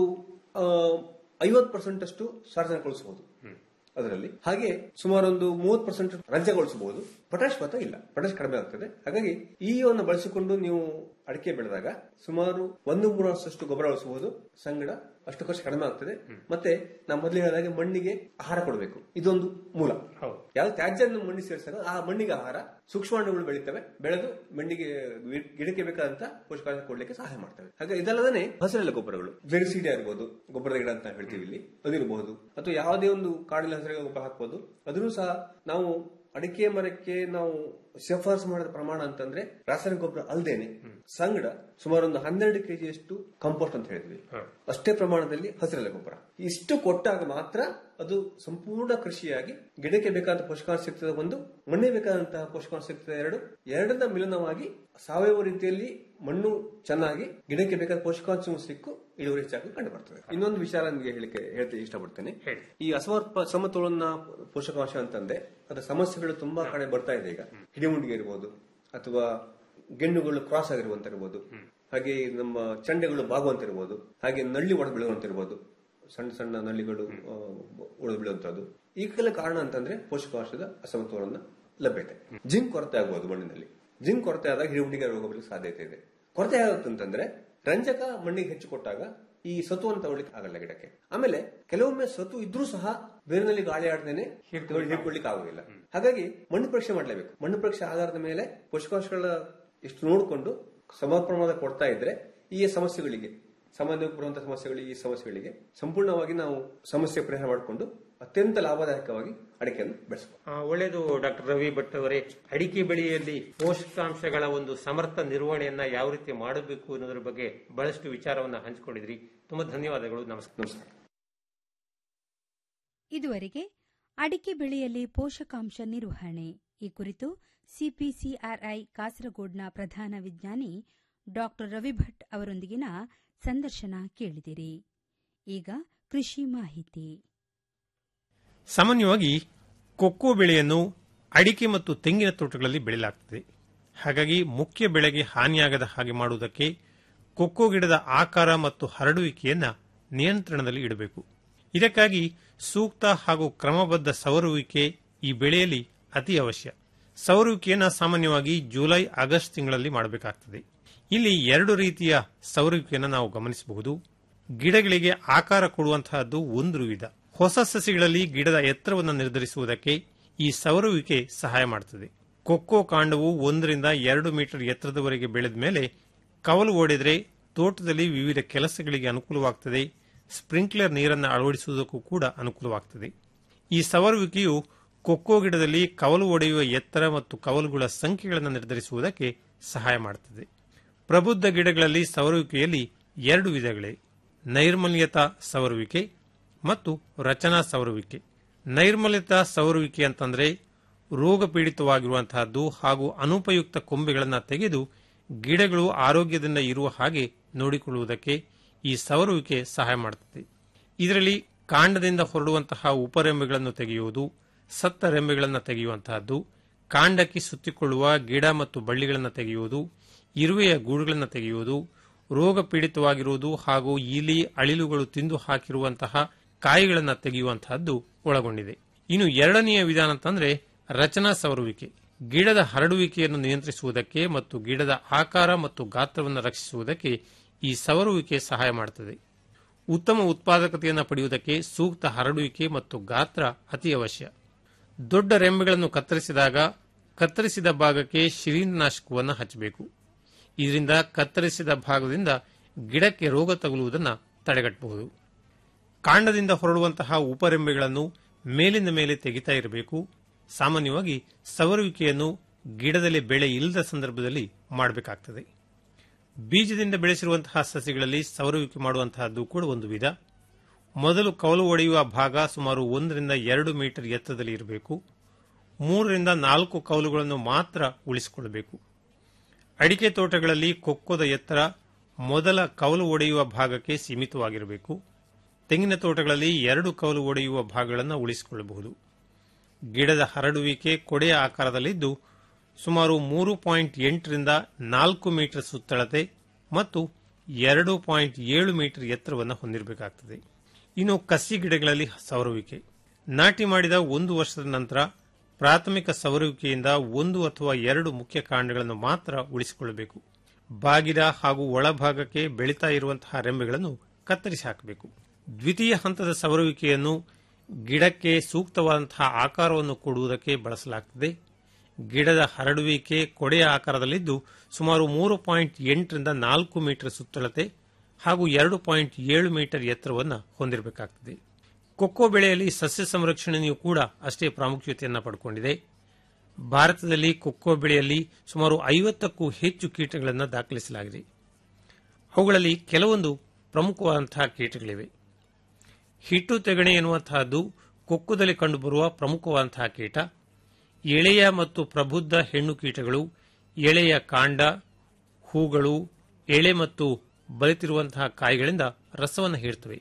ಐವತ್ತು ಪರ್ಸೆಂಟ್ ಅಷ್ಟು ಸಾರ್ವಜನಿಕಗೊಳಿಸಬಹುದು ಅದರಲ್ಲಿ ಹಾಗೆ ಸುಮಾರು ಒಂದು ಮೂವತ್ತು ಪರ್ಸೆಂಟ್ ರಂಜಗೊಳಿಸಬಹುದು ಪೊಟ್ಯಾಶ್ ಮಾತ್ರ ಇಲ್ಲ ಪೊಟ್ಯಾಶ್ ಕಡಿಮೆ ಆಗ್ತದೆ ಹಾಗಾಗಿ ಈ ಅನ್ನು ಬಳಸಿಕೊಂಡು ನೀವು ಅಡಿಕೆ ಬೆಳೆದಾಗ ಸುಮಾರು ಒಂದು ಮೂರಷ್ಟು ಗೊಬ್ಬರ ಬಳಸಬಹುದು ಸಂಗಡ ಅಷ್ಟು ಖರ್ಚು ಕಡಿಮೆ ಆಗ್ತದೆ ಮತ್ತೆ ನಾವು ಮೊದಲು ಹೇಳಿದಾಗೆ ಮಣ್ಣಿಗೆ ಆಹಾರ ಕೊಡಬೇಕು ಇದೊಂದು ಮೂಲ ಹೌದು. ಯಾವ ತ್ಯಾಜ್ಯವನ್ನು ಮಣ್ಣಿಗೆ ಸೇರಿಸಿದಾಗ ಆ ಮಣ್ಣಿಗೆ ಆಹಾರ ಸೂಕ್ಷ್ಮಾಣುಗಳು ಬೆಳೀತವೆ ಬೆಳೆದು ಮಣ್ಣಿಗೆ ಗಿಡಕ್ಕೆ ಬೇಕಾದಂತ ಪೋಷಕಾಂಶ ಕೊಡ್ಲಿಕ್ಕೆ ಸಹಾಯ ಮಾಡ್ತವೆ ಹಾಗೆ ಇದಲ್ಲದೇ ಹಸಿರೆಲೆ ಗೊಬ್ಬರಗಳು ಜೆರಿಸಿಡಿಯಾ ಇರ್ಬೋದು ಗೊಬ್ಬರದ ಗಿಡ ಅಂತ ಹೇಳ್ತೀವಿ ಇಲ್ಲಿ ಅದಿರಬಹುದು ಅಥವಾ ಯಾವುದೇ ಒಂದು ಕಾಡಿನ ಹಸಿರೆಲೆ ಗೊಬ್ಬರ ಹಾಕಬಹುದು ಅದನ್ನು ಸಹ ನಾವು ಅಡಿಕೆ ಮರಕ್ಕೆ ನಾವು ಶಿಫಾರಸು ಮಾಡಿದ ಪ್ರಮಾಣ ಅಂತಂದ್ರೆ ರಾಸಾಯನಿಕ ಗೊಬ್ಬರ ಅಲ್ದೇನೆ ಸಂಗಡ ಸುಮಾರು ಒಂದು ಹನ್ನೆರಡು ಕೆಜಿಯಷ್ಟು ಕಂಪೋಸ್ಟ್ ಅಂತ ಹೇಳಿದ್ವಿ ಅಷ್ಟೇ ಪ್ರಮಾಣದಲ್ಲಿ ಹಸಿರೆಲೆ ಗೊಬ್ಬರ ಇಷ್ಟು ಕೊಟ್ಟಾಗ ಮಾತ್ರ ಅದು ಸಂಪೂರ್ಣ ಕೃಷಿಯಾಗಿ ಗಿಡಕ್ಕೆ ಬೇಕಾದ ಪೋಷಕಾಂಶ ಸಿಗ್ತದೆ ಒಂದು ಮಣ್ಣಿಗೆ ಬೇಕಾದಂತಹ ಪೋಷಕಾಂಶ ಸಿಗ್ತದೆ ಎರಡು ಎರಡನ್ನ ಮಿಲನವಾಗಿ ಸಾವಯವ ರೀತಿಯಲ್ಲಿ ಮಣ್ಣು ಚೆನ್ನಾಗಿ ಗಿಡಕ್ಕೆ ಬೇಕಾದ ಪೋಷಕಾಂಶ ಸಿಕ್ಕು ಇಳುವರಿ ಹೆಚ್ಚಾಗಿ ಕಂಡು ಬರ್ತದೆ ಇನ್ನೊಂದು ವಿಚಾರ ನಿಮಗೆ ಹೇಳಿಕೆ ಹೇಳ್ತಾ ಇಷ್ಟಪಡ್ತೇನೆ ಹೇಳಿ. ಈ ಅಸಮರ್ಪ ಸಮತೋಲನ ಪೋಷಕಾಂಶ ಅಂತಂದ್ರೆ ಅದರ ಸಮಸ್ಯೆಗಳು ತುಂಬಾ ಕಡೆ ಬರ್ತಾ ಇದೆ ಈಗ ಹಿಡಿಮುಂಡಿಗೆ ಇರ್ಬೋದು ಅಥವಾ ಗೆಣ್ಣುಗಳು ಕ್ರಾಸ್ ಆಗಿರುವಂತಿರ್ಬೋದು ಹಾಗೆ ನಮ್ಮ ಚಂಡೆಗಳು ಬಾಗುವಂತಿರ್ಬೋದು ಹಾಗೆ ನಳ್ಳಿ ಒಡೆದು ಬೀಳುವಂತಿರ್ಬೋದು ಸಣ್ಣ ಸಣ್ಣ ನಳ್ಳಿಗಳು ಆ, ಒಡೆದು ಬೀಳುವಂತದ್ದು ಈಗೆಲ್ಲ ಕಾರಣ ಅಂತಂದ್ರೆ ಪೋಷಕಾಂಶದ ಅಸಮತೋಲನ ಲಭ್ಯತೆ ಜಿಂಕ್ ಕೊರತೆ ಆಗಬಹುದು ಮಣ್ಣಿನಲ್ಲಿ ಜಿಂಕ್ ಕೊರತೆ ಆದಾಗ ಹಿಡಿಮುಂಡಿಗೆ ರೋಗ ಬರಲಿಕ್ಕೆ ಸಾಧ್ಯತೆ ಇದೆ ಕೊರತೆ ಆಗುತ್ತಂತಂದ್ರೆ ರಂಜಕ ಮಣ್ಣಿಗೆ ಹೆಚ್ಚು ಕೊಟ್ಟಾಗ ಈ ಸತುವನ್ನು ತಗೊಳ್ಳಿಕ್ಕೆ ಆಗಲ್ಲ ಗಿಡಕ್ಕೆ ಆಮೇಲೆ ಕೆಲವೊಮ್ಮೆ ಸತು ಇದ್ರೂ ಸಹ ಬೇರಿನಲ್ಲಿ ಗಾಳಿ ಆಡದೇನೆ ಹೀರ್ಕೊಳ್ಳಿಕ್ಕೆ ಆಗೋದಿಲ್ಲ ಹಾಗಾಗಿ ಮಣ್ಣು ಪರೀಕ್ಷೆ ಮಾಡಲೇಬೇಕು ಮಣ್ಣು ಪರೀಕ್ಷೆ ಆಧಾರದ ಮೇಲೆ ಪೋಷಕಾಂಶಗಳ ಎಷ್ಟು ನೋಡಿಕೊಂಡು ಸಮ ಪ್ರಮಾಣದ ಕೊಡ್ತಾ ಇದ್ರೆ ಈ ಸಮಸ್ಯೆಗಳಿಗೆ ಸಾಮಾನ್ಯವಾಗಿ ಬರುವಂತಹ ಸಮಸ್ಯೆಗಳಿಗೆ ಈ ಸಮಸ್ಯೆಗಳಿಗೆ ಸಂಪೂರ್ಣವಾಗಿ ನಾವು ಸಮಸ್ಯೆ ಪರಿಹಾರ ಮಾಡಿಕೊಂಡು ಅತ್ಯಂತ ಲಾಭದಾಯಕವಾಗಿ ಅಡಿಕೆಯನ್ನು ಬೆಳೆಸಬಹುದು ಆ, ಒಳ್ಳೆಯದು ಡಾಕ್ಟರ್ ರವಿ ಭಟ್ ಅವರೇ ಅಡಿಕೆ ಬೆಳೆಯಲ್ಲಿ ಪೋಷಕಾಂಶಗಳ ಒಂದು ಸಮರ್ಥ ನಿರ್ವಹಣೆಯನ್ನ ಯಾವ ರೀತಿ ಮಾಡಬೇಕು ಅನ್ನೋದ್ರ ಬಗ್ಗೆ ಬಹಳಷ್ಟು ವಿಚಾರವನ್ನ ಹಂಚಿಕೊಂಡಿದ್ರಿ ತುಂಬಾ ಧನ್ಯವಾದಗಳು ನಮಸ್ಕಾರ ನಮಸ್ಕಾರ ಇದುವರೆಗೆ ಅಡಿಕೆ ಬೆಳೆಯಲ್ಲಿ ಪೋಷಕಾಂಶ ನಿರ್ವಹಣೆ ಈ ಕುರಿತು ಸಿಪಿಸಿಆರ್ಐ ಕಾಸರಗೋಡ್ನ ಪ್ರಧಾನ ವಿಜ್ಞಾನಿ ಡಾಕ್ಟರ್ ರವಿಭಟ್ ಅವರೊಂದಿಗಿನ ಸಂದರ್ಶನ ಕೇಳಿದಿರಿ ಈಗ ಕೃಷಿ ಮಾಹಿತಿ ಸಾಮಾನ್ಯವಾಗಿ ಕೊಕ್ಕೋ ಬೆಳೆಯನ್ನು ಅಡಿಕೆ ಮತ್ತು ತೆಂಗಿನ ತೋಟಗಳಲ್ಲಿ ಬೆಳೆಯಲಾಗುತ್ತದೆ ಹಾಗಾಗಿ ಮುಖ್ಯ ಬೆಳೆಗೆ ಹಾನಿಯಾಗದ ಹಾಗೆ ಮಾಡುವುದಕ್ಕೆ ಕೊಕ್ಕೋ ಗಿಡದ ಆಕಾರ ಮತ್ತು ಹರಡುವಿಕೆಯನ್ನ ನಿಯಂತ್ರಣದಲ್ಲಿ ಇಡಬೇಕು ಇದಕ್ಕಾಗಿ ಸೂಕ್ತ ಹಾಗೂ ಕ್ರಮಬದ್ಧ ಸವರುವಿಕೆ ಈ ಬೆಳೆಯಲ್ಲಿ ಅತಿ ಅವಶ್ಯ ಸವರುವಿಕೆಯನ್ನು ಸಾಮಾನ್ಯವಾಗಿ ಜುಲೈ ಆಗಸ್ಟ್ ತಿಂಗಳಲ್ಲಿ ಮಾಡಬೇಕಾಗ್ತದೆ ಇಲ್ಲಿ ಎರಡು ರೀತಿಯ ಸವರುವಿಕೆಯನ್ನು ನಾವು ಗಮನಿಸಬಹುದು ಗಿಡಗಳಿಗೆ ಆಕಾರ ಕೊಡುವಂತಹದ್ದು ಒಂದು ವಿಧ ಹೊಸ ಸಸಿಗಳಲ್ಲಿ ಗಿಡದ ಎತ್ತರವನ್ನು ನಿರ್ಧರಿಸುವುದಕ್ಕೆ ಈ ಸವರುವಿಕೆ ಸಹಾಯ ಮಾಡುತ್ತದೆ ಕೊಕ್ಕೋ ಕಾಂಡವು ಒಂದರಿಂದ ಎರಡು ಮೀಟರ್ ಎತ್ತರದವರೆಗೆ ಬೆಳೆದ ಮೇಲೆ ಕವಲು ಓಡಿದ್ರೆ ತೋಟದಲ್ಲಿ ವಿವಿಧ ಕೆಲಸಗಳಿಗೆ ಅನುಕೂಲವಾಗುತ್ತದೆ ಸ್ಪ್ರಿಂಕ್ಲರ್ ನೀರನ್ನು ಅಳವಡಿಸುವುದಕ್ಕೂ ಕೂಡ ಅನುಕೂಲವಾಗುತ್ತದೆ ಈ ಸವರುವಿಕೆಯು ಕೊಕ್ಕೋ ಗಿಡದಲ್ಲಿ ಕವಲು ಒಡೆಯುವ ಎತ್ತರ ಮತ್ತು ಕವಲುಗಳ ಸಂಖ್ಯೆಗಳನ್ನು ನಿರ್ಧರಿಸುವುದಕ್ಕೆ ಸಹಾಯ ಮಾಡುತ್ತದೆ ಪ್ರಬುದ್ಧ ಗಿಡಗಳಲ್ಲಿ ಸವರುವಿಕೆಯಲ್ಲಿ ಎರಡು ವಿಧಗಳಿವೆ ನೈರ್ಮಲ್ಯತಾ ಸವರುವಿಕೆ ಮತ್ತು ರಚನಾ ಸವರುವಿಕೆ ನೈರ್ಮಲ್ಯತಾ ಸವರುವಿಕೆ ಅಂತಂದ್ರೆ ರೋಗ ಪೀಡಿತವಾಗಿರುವಂತಹದ್ದು ಹಾಗೂ ಅನುಪಯುಕ್ತ ಕೊಂಬೆಗಳನ್ನು ತೆಗೆದು ಗಿಡಗಳು ಆರೋಗ್ಯದಿಂದ ಇರುವ ಹಾಗೆ ನೋಡಿಕೊಳ್ಳುವುದಕ್ಕೆ ಈ ಸವರುವಿಕೆ ಸಹಾಯ ಮಾಡುತ್ತದೆ ಇದರಲ್ಲಿ ಕಾಂಡದಿಂದ ಹೊರಡುವಂತಹ ಉಪರೆಂಬೆಗಳನ್ನು ತೆಗೆಯುವುದು ಸತ್ತ ರೆಂಬೆಗಳನ್ನು ತೆಗೆಯುವಂತಹದ್ದು ಕಾಂಡಕ್ಕೆ ಸುತ್ತಿಕೊಳ್ಳುವ ಗಿಡ ಮತ್ತು ಬಳ್ಳಿಗಳನ್ನು ತೆಗೆಯುವುದು ಇರುವೆಯ ಗೂಡುಗಳನ್ನು ತೆಗೆಯುವುದು ರೋಗ ಪೀಡಿತವಾಗಿರುವುದು ಹಾಗೂ ಇಲಿ ಅಳಿಲುಗಳು ತಿಂದು ಹಾಕಿರುವಂತಹ ಕಾಯಿಗಳನ್ನು ತೆಗೆಯುವಂತಹದ್ದು ಒಳಗೊಂಡಿದೆ ಇನ್ನು ಎರಡನೆಯ ವಿಧಾನ ಅಂತಂದ್ರೆ ರಚನಾ ಸವರುವಿಕೆ ಗಿಡದ ಹರಡುವಿಕೆಯನ್ನು ನಿಯಂತ್ರಿಸುವುದಕ್ಕೆ ಮತ್ತು ಗಿಡದ ಆಕಾರ ಮತ್ತು ಗಾತ್ರವನ್ನು ರಕ್ಷಿಸುವುದಕ್ಕೆ ಈ ಸವರುವಿಕೆ ಸಹಾಯ ಮಾಡುತ್ತದೆ ಉತ್ತಮ ಉತ್ಪಾದಕತೆಯನ್ನು ಪಡೆಯುವುದಕ್ಕೆ ಸೂಕ್ತ ಹರಡುವಿಕೆ ಮತ್ತು ಗಾತ್ರ ಅತಿ ಅವಶ್ಯ ದೊಡ್ಡ ರೆಂಬೆಗಳನ್ನು ಕತ್ತರಿಸಿದಾಗ ಕತ್ತರಿಸಿದ ಭಾಗಕ್ಕೆ ಶಿಲೀಂಧ್ರನಾಶಕವನ್ನು ಹಚ್ಚಬೇಕು ಇದರಿಂದ ಕತ್ತರಿಸಿದ ಭಾಗದಿಂದ ಗಿಡಕ್ಕೆ ರೋಗ ತಗುಲುವುದನ್ನು ತಡೆಗಟ್ಟಬಹುದು ಕಾಂಡದಿಂದ ಹೊರಡುವಂತಹ ಉಪರೆಂಬೆಗಳನ್ನು ಮೇಲಿಂದ ಮೇಲೆ ತೆಗಿತಾ ಇರಬೇಕು ಸಾಮಾನ್ಯವಾಗಿ ಸವರುವಿಕೆಯನ್ನು ಗಿಡದಲ್ಲಿ ಬೆಳೆ ಇಲ್ಲದ ಸಂದರ್ಭದಲ್ಲಿ ಮಾಡಬೇಕಾಗ್ತದೆ ಬೀಜದಿಂದ ಬೆಳೆಸಿರುವಂತಹ ಸಸಿಗಳಲ್ಲಿ ಸವರುವಿಕೆ ಮಾಡುವಂತಹದ್ದು ಕೂಡ ಒಂದು ವಿಧ ಮೊದಲು ಕೌಲು ಒಡೆಯುವ ಭಾಗ ಸುಮಾರು ಒಂದರಿಂದ ಎರಡು ಮೀಟರ್ ಎತ್ತರದಲ್ಲಿ ಇರಬೇಕು ಮೂರರಿಂದ ನಾಲ್ಕು ಕೌಲುಗಳನ್ನು ಮಾತ್ರ ಉಳಿಸಿಕೊಳ್ಳಬೇಕು ಅಡಿಕೆ ತೋಟಗಳಲ್ಲಿ ಕೊಕ್ಕೋದ ಎತ್ತರ ಮೊದಲ ಕೌಲು ಒಡೆಯುವ ಭಾಗಕ್ಕೆ ಸೀಮಿತವಾಗಿರಬೇಕು ತೆಂಗಿನ ತೋಟಗಳಲ್ಲಿ ಎರಡು ಕೌಲು ಒಡೆಯುವ ಭಾಗಗಳನ್ನು ಉಳಿಸಿಕೊಳ್ಳಬಹುದು ಗಿಡದ ಹರಡುವಿಕೆ ಕೊಡೆಯ ಆಕಾರದಲ್ಲಿದ್ದು ಸುಮಾರು ಮೂರು ಪಾಯಿಂಟ್ ಎಂಟರಿಂದ ನಾಲ್ಕು ಮೀಟರ್ ಸುತ್ತಳತೆ ಮತ್ತು ಎರಡು ಪಾಯಿಂಟ್ ಏಳು ಮೀಟರ್ ಎತ್ತರವನ್ನು ಹೊಂದಿರಬೇಕಾಗುತ್ತದೆ ಇನ್ನು ಕಸಿ ಗಿಡಗಳಲ್ಲಿ ಸವರುವಿಕೆ ನಾಟಿ ಮಾಡಿದ ಒಂದು ವರ್ಷದ ನಂತರ ಪ್ರಾಥಮಿಕ ಸವರುವಿಕೆಯಿಂದ ಒಂದು ಅಥವಾ ಎರಡು ಮುಖ್ಯ ಕಾಂಡಗಳನ್ನು ಮಾತ್ರ ಉಳಿಸಿಕೊಳ್ಳಬೇಕು ಬಾಗಿದ ಹಾಗೂ ಒಳಭಾಗಕ್ಕೆ ಬೆಳೀತಾ ಇರುವಂತಹ ರೆಂಬೆಗಳನ್ನು ಕತ್ತರಿಸಿ ಹಾಕಬೇಕು ದ್ವಿತೀಯ ಹಂತದ ಸವರುವಿಕೆಯನ್ನು ಗಿಡಕ್ಕೆ ಸೂಕ್ತವಾದಂತಹ ಆಕಾರವನ್ನು ಕೊಡುವುದಕ್ಕೆ ಬಳಸಲಾಗುತ್ತದೆ ಗಿಡದ ಹರಡುವಿಕೆ ಕೊಡೆಯ ಆಕಾರದಲ್ಲಿದ್ದು ಸುಮಾರು ಮೂರು ಪಾಯಿಂಟ್ ಎಂಟರಿಂದ ನಾಲ್ಕು ಮೀಟರ್ ಸುತ್ತಳತೆ ಹಾಗೂ ಎರಡು ಪಾಯಿಂಟ್ ಏಳು ಮೀಟರ್ ಎತ್ತರವನ್ನು ಹೊಂದಿರಬೇಕಾಗುತ್ತದೆ ಕೊಕ್ಕೋ ಬೆಳೆಯಲ್ಲಿ ಸಸ್ಯ ಸಂರಕ್ಷಣೆಯೂ ಕೂಡ ಅಷ್ಟೇ ಪ್ರಾಮುಖ್ಯತೆಯನ್ನು ಪಡ್ಕೊಂಡಿದೆ ಭಾರತದಲ್ಲಿ ಕೊಕ್ಕೋ ಬೆಳೆಯಲ್ಲಿ ಸುಮಾರು ಐವತ್ತಕ್ಕೂ ಹೆಚ್ಚು ಕೀಟಗಳನ್ನು ದಾಖಲಿಸಲಾಗಿದೆ ಅವುಗಳಲ್ಲಿ ಕೆಲವೊಂದು ಪ್ರಮುಖವಾದಂತಹ ಕೀಟಗಳಿವೆ ಹಿಟ್ಟು ತೆಗಣೆ ಎನ್ನುವಂತಹದ್ದು ಕೊಕ್ಕುದಲ್ಲಿ ಕಂಡುಬರುವ ಪ್ರಮುಖವಾದಂತಹ ಕೀಟ ಎಳೆಯ ಮತ್ತು ಪ್ರಬುದ್ಧ ಹೆಣ್ಣು ಕೀಟಗಳು ಎಳೆಯ ಕಾಂಡ ಹೂಗಳು ಎಳೆ ಮತ್ತು ಬಲಿತಿರುವಂತಹ ಕಾಯಿಗಳಿಂದ ರಸವನ್ನು ಹೀರ್ತವೆ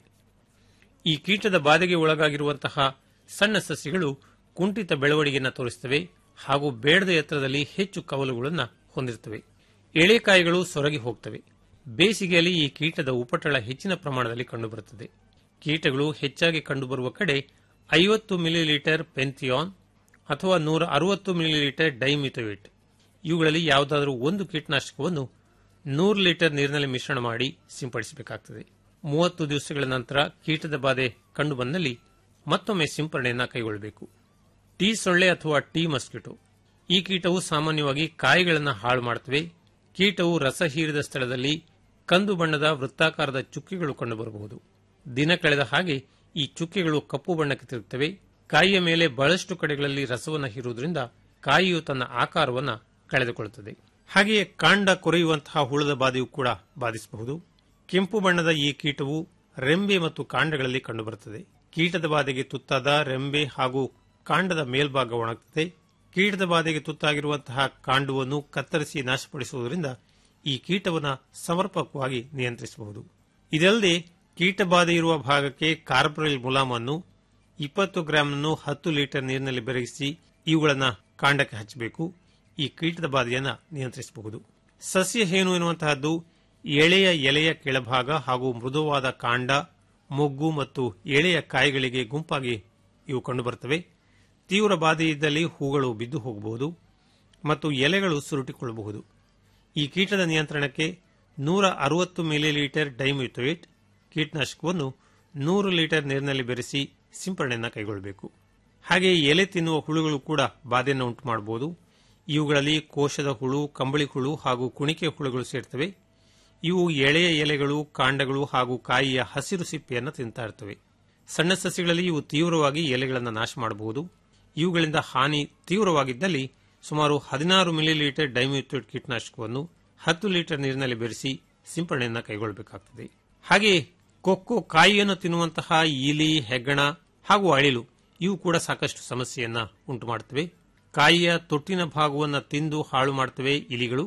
ಈ ಕೀಟದ ಬಾಧೆಗೆ ಒಳಗಾಗಿರುವಂತಹ ಸಣ್ಣ ಸಸ್ಯಗಳು ಕುಂಠಿತ ಬೆಳವಣಿಗೆಯನ್ನು ತೋರಿಸುತ್ತವೆ ಹಾಗೂ ಬೇಡದ ಎತ್ತರದಲ್ಲಿ ಹೆಚ್ಚು ಕವಲುಗಳನ್ನು ಹೊಂದಿರುತ್ತವೆ ಎಳೆಕಾಯಿಗಳು ಸೊರಗಿ ಹೋಗ್ತವೆ ಬೇಸಿಗೆಯಲ್ಲಿ ಈ ಕೀಟದ ಉಪಟಳ ಹೆಚ್ಚಿನ ಪ್ರಮಾಣದಲ್ಲಿ ಕಂಡುಬರುತ್ತದೆ ಕೀಟಗಳು ಹೆಚ್ಚಾಗಿ ಕಂಡುಬರುವ ಕಡೆ ಐವತ್ತು ಮಿಲಿಲೀಟರ್ ಪೆಂಥಿಯಾನ್ ಅಥವಾ ನೂರ ಅರವತ್ತು ಮಿಲಿಲೀಟರ್ ಡೈಮಿಥೋಯಿಟ್ ಇವುಗಳಲ್ಲಿ ಯಾವುದಾದರೂ ಒಂದು ಕೀಟನಾಶಕವನ್ನು ನೂರು ಲೀಟರ್ ನೀರಿನಲ್ಲಿ ಮಿಶ್ರಣ ಮಾಡಿ ಸಿಂಪಡಿಸಬೇಕಾಗುತ್ತದೆ ಮೂವತ್ತು ದಿವಸಗಳ ನಂತರ ಕೀಟದ ಬಾಧೆ ಕಂಡುಬಂದಲ್ಲಿ ಮತ್ತೊಮ್ಮೆ ಸಿಂಪರಣೆಯನ್ನು ಕೈಗೊಳ್ಳಬೇಕು ಟೀ ಸೊಳ್ಳೆ ಅಥವಾ ಟೀ ಮಸ್ಕಿಟೋ ಈ ಕೀಟವು ಸಾಮಾನ್ಯವಾಗಿ ಕಾಯಿಗಳನ್ನು ಹಾಳು ಮಾಡುತ್ತವೆ ಕೀಟವು ರಸ ಹೀರಿದ ಸ್ಥಳದಲ್ಲಿ ಕಂದು ಬಣ್ಣದ ವೃತ್ತಾಕಾರದ ಚುಕ್ಕಿಗಳು ಕಂಡುಬರಬಹುದು ದಿನ ಕಳೆದ ಹಾಗೆ ಈ ಚುಕ್ಕಿಗಳು ಕಪ್ಪು ಬಣ್ಣಕ್ಕೆ ತಿರುಗುತ್ತವೆ ಕಾಯಿಯ ಮೇಲೆ ಬಹಳಷ್ಟು ಕಡೆಗಳಲ್ಲಿ ರಸವನ್ನು ಹೀರುವುದರಿಂದ ಕಾಯಿಯು ತನ್ನ ಆಕಾರವನ್ನು ಕಳೆದುಕೊಳ್ಳುತ್ತದೆ ಹಾಗೆಯೇ ಕಾಂಡ ಕೊರೆಯುವಂತಹ ಹುಳದ ಬಾಧೆಯೂ ಕೂಡ ಬಾಧಿಸಬಹುದು ಕೆಂಪು ಬಣ್ಣದ ಈ ಕೀಟವು ರೆಂಬೆ ಮತ್ತು ಕಾಂಡಗಳಲ್ಲಿ ಕಂಡುಬರುತ್ತದೆ ಕೀಟದ ಬಾಧೆಗೆ ತುತ್ತಾದ ರೆಂಬೆ ಹಾಗೂ ಕಾಂಡದ ಮೇಲ್ಭಾಗ ಒಣಗುತ್ತದೆ ಕೀಟದ ಬಾಧೆಗೆ ತುತ್ತಾಗಿರುವಂತಹ ಕಾಂಡವನ್ನು ಕತ್ತರಿಸಿ ನಾಶಪಡಿಸುವುದರಿಂದ ಈ ಕೀಟವನ್ನು ಸಮರ್ಪಕವಾಗಿ ನಿಯಂತ್ರಿಸಬಹುದು ಇದಲ್ಲದೆ ಕೀಟಬಾಧೆ ಇರುವ ಭಾಗಕ್ಕೆ ಕಾರ್ಬೊರಿಲ್ ಮುಲಾಮನ್ನು ಇಪ್ಪತ್ತು ಗ್ರಾಂನ್ನು ಹತ್ತು ಲೀಟರ್ ನೀರಿನಲ್ಲಿ ಬೆರಗಿಸಿ ಇವುಗಳನ್ನು ಕಾಂಡಕ್ಕೆ ಹಚ್ಚಬೇಕು ಈ ಕೀಟದ ಬಾಧೆಯನ್ನು ನಿಯಂತ್ರಿಸಬಹುದು ಸಸ್ಯ ಹೇನು ಎನ್ನುವಂತಹದ್ದು ಎಳೆಯ ಎಲೆಯ ಕೆಳಭಾಗ ಹಾಗೂ ಮೃದುವಾದ ಕಾಂಡ ಮೊಗ್ಗು ಮತ್ತು ಎಳೆಯ ಕಾಯಿಗಳಿಗೆ ಗುಂಪಾಗಿ ಇವು ಕಂಡುಬರುತ್ತವೆ ತೀವ್ರ ಬಾಧೆ ಇದ್ದಲ್ಲಿ ಹೂಗಳು ಬಿದ್ದು ಹೋಗಬಹುದು ಮತ್ತು ಎಲೆಗಳು ಸುರುಟಿಕೊಳ್ಳಬಹುದು ಈ ಕೀಟದ ನಿಯಂತ್ರಣಕ್ಕೆ ನೂರ ಅರವತ್ತು ಮಿಲಿಲೀಟರ್ ಡೈಮಿಥೋಯಿಟ್ ಕೀಟನಾಶಕವನ್ನು ನೂರು ಲೀಟರ್ ನೀರಿನಲ್ಲಿ ಬೆರೆಸಿ ಸಿಂಪರಣೆಯನ್ನು ಕೈಗೊಳ್ಳಬೇಕು ಹಾಗೆ ಎಲೆ ತಿನ್ನುವ ಹುಳುಗಳು ಕೂಡ ಬಾಧೆಯನ್ನು ಉಂಟು ಮಾಡಬಹುದು ಇವುಗಳಲ್ಲಿ ಕೋಶದ ಹುಳು ಕಂಬಳಿ ಹುಳು ಹಾಗೂ ಕುಣಿಕೆ ಹುಳುಗಳು ಸೇರ್ತವೆ ಇವು ಎಳೆಯ ಎಲೆಗಳು ಕಾಂಡಗಳು ಹಾಗೂ ಕಾಯಿಯ ಹಸಿರು ಸಿಪ್ಪೆಯನ್ನು ತಿಂತಾ ಇರ್ತವೆ ಸಣ್ಣ ಸಸ್ಯಗಳಲ್ಲಿ ಇವು ತೀವ್ರವಾಗಿ ಎಲೆಗಳನ್ನು ನಾಶ ಮಾಡಬಹುದು ಇವುಗಳಿಂದ ಹಾನಿ ತೀವ್ರವಾಗಿದ್ದಲ್ಲಿ ಸುಮಾರು ಹದಿನಾರು ಮಿಲಿಲೀಟರ್ ಡೈಮ್ಯೂಥೇಟ್ ಕೀಟನಾಶಕವನ್ನು ಹತ್ತು ಲೀಟರ್ ನೀರಿನಲ್ಲಿ ಬೆರೆಸಿ ಸಿಂಪರಣೆಯನ್ನು ಕೈಗೊಳ್ಳಬೇಕಾಗುತ್ತದೆ ಹಾಗೆಯೇ ಕೊಕ್ಕೋ ಕಾಯಿಯನ್ನು ತಿನ್ನುವಂತಹ ಇಲಿ ಹೆಗ್ಗಣ ಹಾಗೂ ಅಳಿಲು ಇವು ಕೂಡ ಸಾಕಷ್ಟು ಸಮಸ್ಯೆಯನ್ನ ಉಂಟು ಮಾಡುತ್ತವೆ ಕಾಯಿಯ ತೊಟ್ಟಿನ ಭಾಗವನ್ನು ತಿಂದು ಹಾಳು ಮಾಡುತ್ತವೆ ಇಲಿಗಳು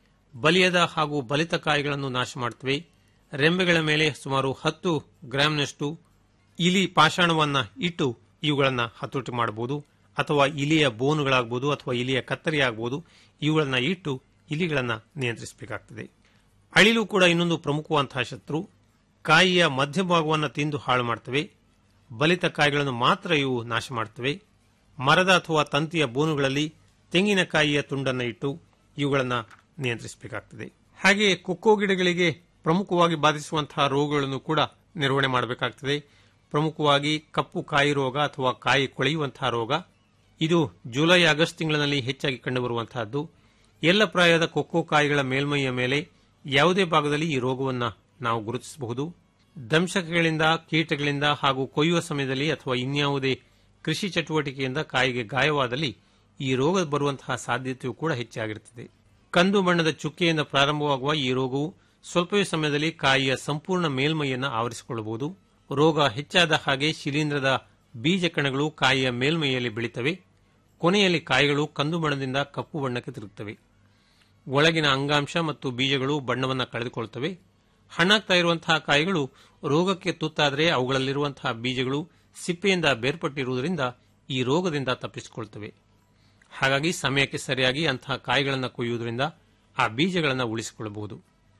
ಬಲಿಯದ ಹಾಗೂ ಬಲಿತ ಕಾಯಿಗಳನ್ನು ನಾಶ ಮಾಡುತ್ತವೆ ರೆಂಬೆಗಳ ಮೇಲೆ ಸುಮಾರು ಹತ್ತು ಗ್ರಾಂನಷ್ಟು ಇಲಿ ಪಾಷಾಣವನ್ನ ಇಟ್ಟು ಇವುಗಳನ್ನು ಹತೋಟಿ ಮಾಡಬಹುದು ಅಥವಾ ಇಲಿಯ ಬೋನುಗಳಾಗಬಹುದು ಅಥವಾ ಇಲಿಯ ಕತ್ತರಿ ಆಗಬಹುದು ಇವುಗಳನ್ನ ಇಟ್ಟು ಇಲಿಗಳನ್ನು ನಿಯಂತ್ರಿಸಬೇಕಾಗ್ತದೆ ಅಳಿಲು ಕೂಡ ಇನ್ನೊಂದು ಪ್ರಮುಖವಾದಂತಹ ಶತ್ರು ಕಾಯಿಯ ಮಧ್ಯಭಾಗವನ್ನು ತಿಂದು ಹಾಳು ಮಾಡ್ತವೆ ಬಲಿತ ಕಾಯಿಗಳನ್ನು ಮಾತ್ರ ಇವು ನಾಶ ಮಾಡುತ್ತವೆ ಮರದ ಅಥವಾ ತಂತಿಯ ಬೋನುಗಳಲ್ಲಿ ತೆಂಗಿನಕಾಯಿಯ ತುಂಡನ್ನು ಇಟ್ಟು ಇವುಗಳನ್ನು ನಿಯಂತ್ರಿಸಬೇಕಾಗ್ತದೆ ಹಾಗೆಯೇ ಕೊಕ್ಕೋ ಗಿಡಗಳಿಗೆ ಪ್ರಮುಖವಾಗಿ ಬಾಧಿಸುವಂತಹ ರೋಗಗಳನ್ನು ಕೂಡ ನಿರ್ವಹಣೆ ಮಾಡಬೇಕಾಗ್ತದೆ ಪ್ರಮುಖವಾಗಿ ಕಪ್ಪು ಕಾಯಿ ರೋಗ ಅಥವಾ ಕಾಯಿ ಕೊಳೆಯುವಂತಹ ರೋಗ ಇದು ಜುಲೈ ಆಗಸ್ಟ್ ತಿಂಗಳಿನಲ್ಲಿ ಹೆಚ್ಚಾಗಿ ಕಂಡುಬರುವಂತಹದ್ದು ಎಲ್ಲ ಪ್ರಾಯದ ಕೊಕ್ಕೋ ಕಾಯಿಗಳ ಮೇಲ್ಮೈಯ ಮೇಲೆ ಯಾವುದೇ ಭಾಗದಲ್ಲಿ ಈ ರೋಗವನ್ನು ನಾವು ಗುರುತಿಸಬಹುದು ದಂಶಕಗಳಿಂದ ಕೀಟಗಳಿಂದ ಹಾಗೂ ಕೊಯ್ಯುವ ಸಮಯದಲ್ಲಿ ಅಥವಾ ಇನ್ಯಾವುದೇ ಕೃಷಿ ಚಟುವಟಿಕೆಯಿಂದ ಕಾಯಿಗೆ ಗಾಯವಾದಲ್ಲಿ ಈ ರೋಗ ಬರುವಂತಹ ಸಾಧ್ಯತೆಯೂ ಕೂಡ ಹೆಚ್ಚಾಗಿರುತ್ತದೆ ಕಂದು ಬಣ್ಣದ ಚುಕ್ಕೆಯಿಂದ ಪ್ರಾರಂಭವಾಗುವ ಈ ರೋಗವು ಸ್ವಲ್ಪವೇ ಸಮಯದಲ್ಲಿ ಕಾಯಿಯ ಸಂಪೂರ್ಣ ಮೇಲ್ಮೈಯನ್ನು ಆವರಿಸಿಕೊಳ್ಳಬಹುದು ರೋಗ ಹೆಚ್ಚಾದ ಹಾಗೆ ಶಿಲೀಂಧ್ರದ ಬೀಜ ಕಣಗಳು ಕಾಯಿಯ ಮೇಲ್ಮೈಯಲ್ಲಿ ಬೆಳೀತವೆ ಕೊನೆಯಲ್ಲಿ ಕಾಯಿಗಳು ಕಂದು ಬಣ್ಣದಿಂದ ಕಪ್ಪು ಬಣ್ಣಕ್ಕೆ ತಿರುಗುತ್ತವೆ ಒಳಗಿನ ಅಂಗಾಂಶ ಮತ್ತು ಬೀಜಗಳು ಬಣ್ಣವನ್ನು ಕಳೆದುಕೊಳ್ಳುತ್ತವೆ ಹಣ್ಣಾಗ್ತಾ ಇರುವಂತಹ ಕಾಯಿಗಳು ರೋಗಕ್ಕೆ ತುತ್ತಾದರೆ ಅವುಗಳಲ್ಲಿರುವಂತಹ ಬೀಜಗಳು ಸಿಪ್ಪೆಯಿಂದ ಬೇರ್ಪಟ್ಟಿರುವುದರಿಂದ ಈ ರೋಗದಿಂದ ತಪ್ಪಿಸಿಕೊಳ್ತವೆ ಹಾಗಾಗಿ ಸಮಯಕ್ಕೆ ಸರಿಯಾಗಿ ಅಂತಹ ಕಾಯಿಗಳನ್ನು ಕೊಯ್ಯುವುದರಿಂದ ಆ ಬೀಜಗಳನ್ನು ಉಳಿಸಿಕೊಳ್ಳಬಹುದು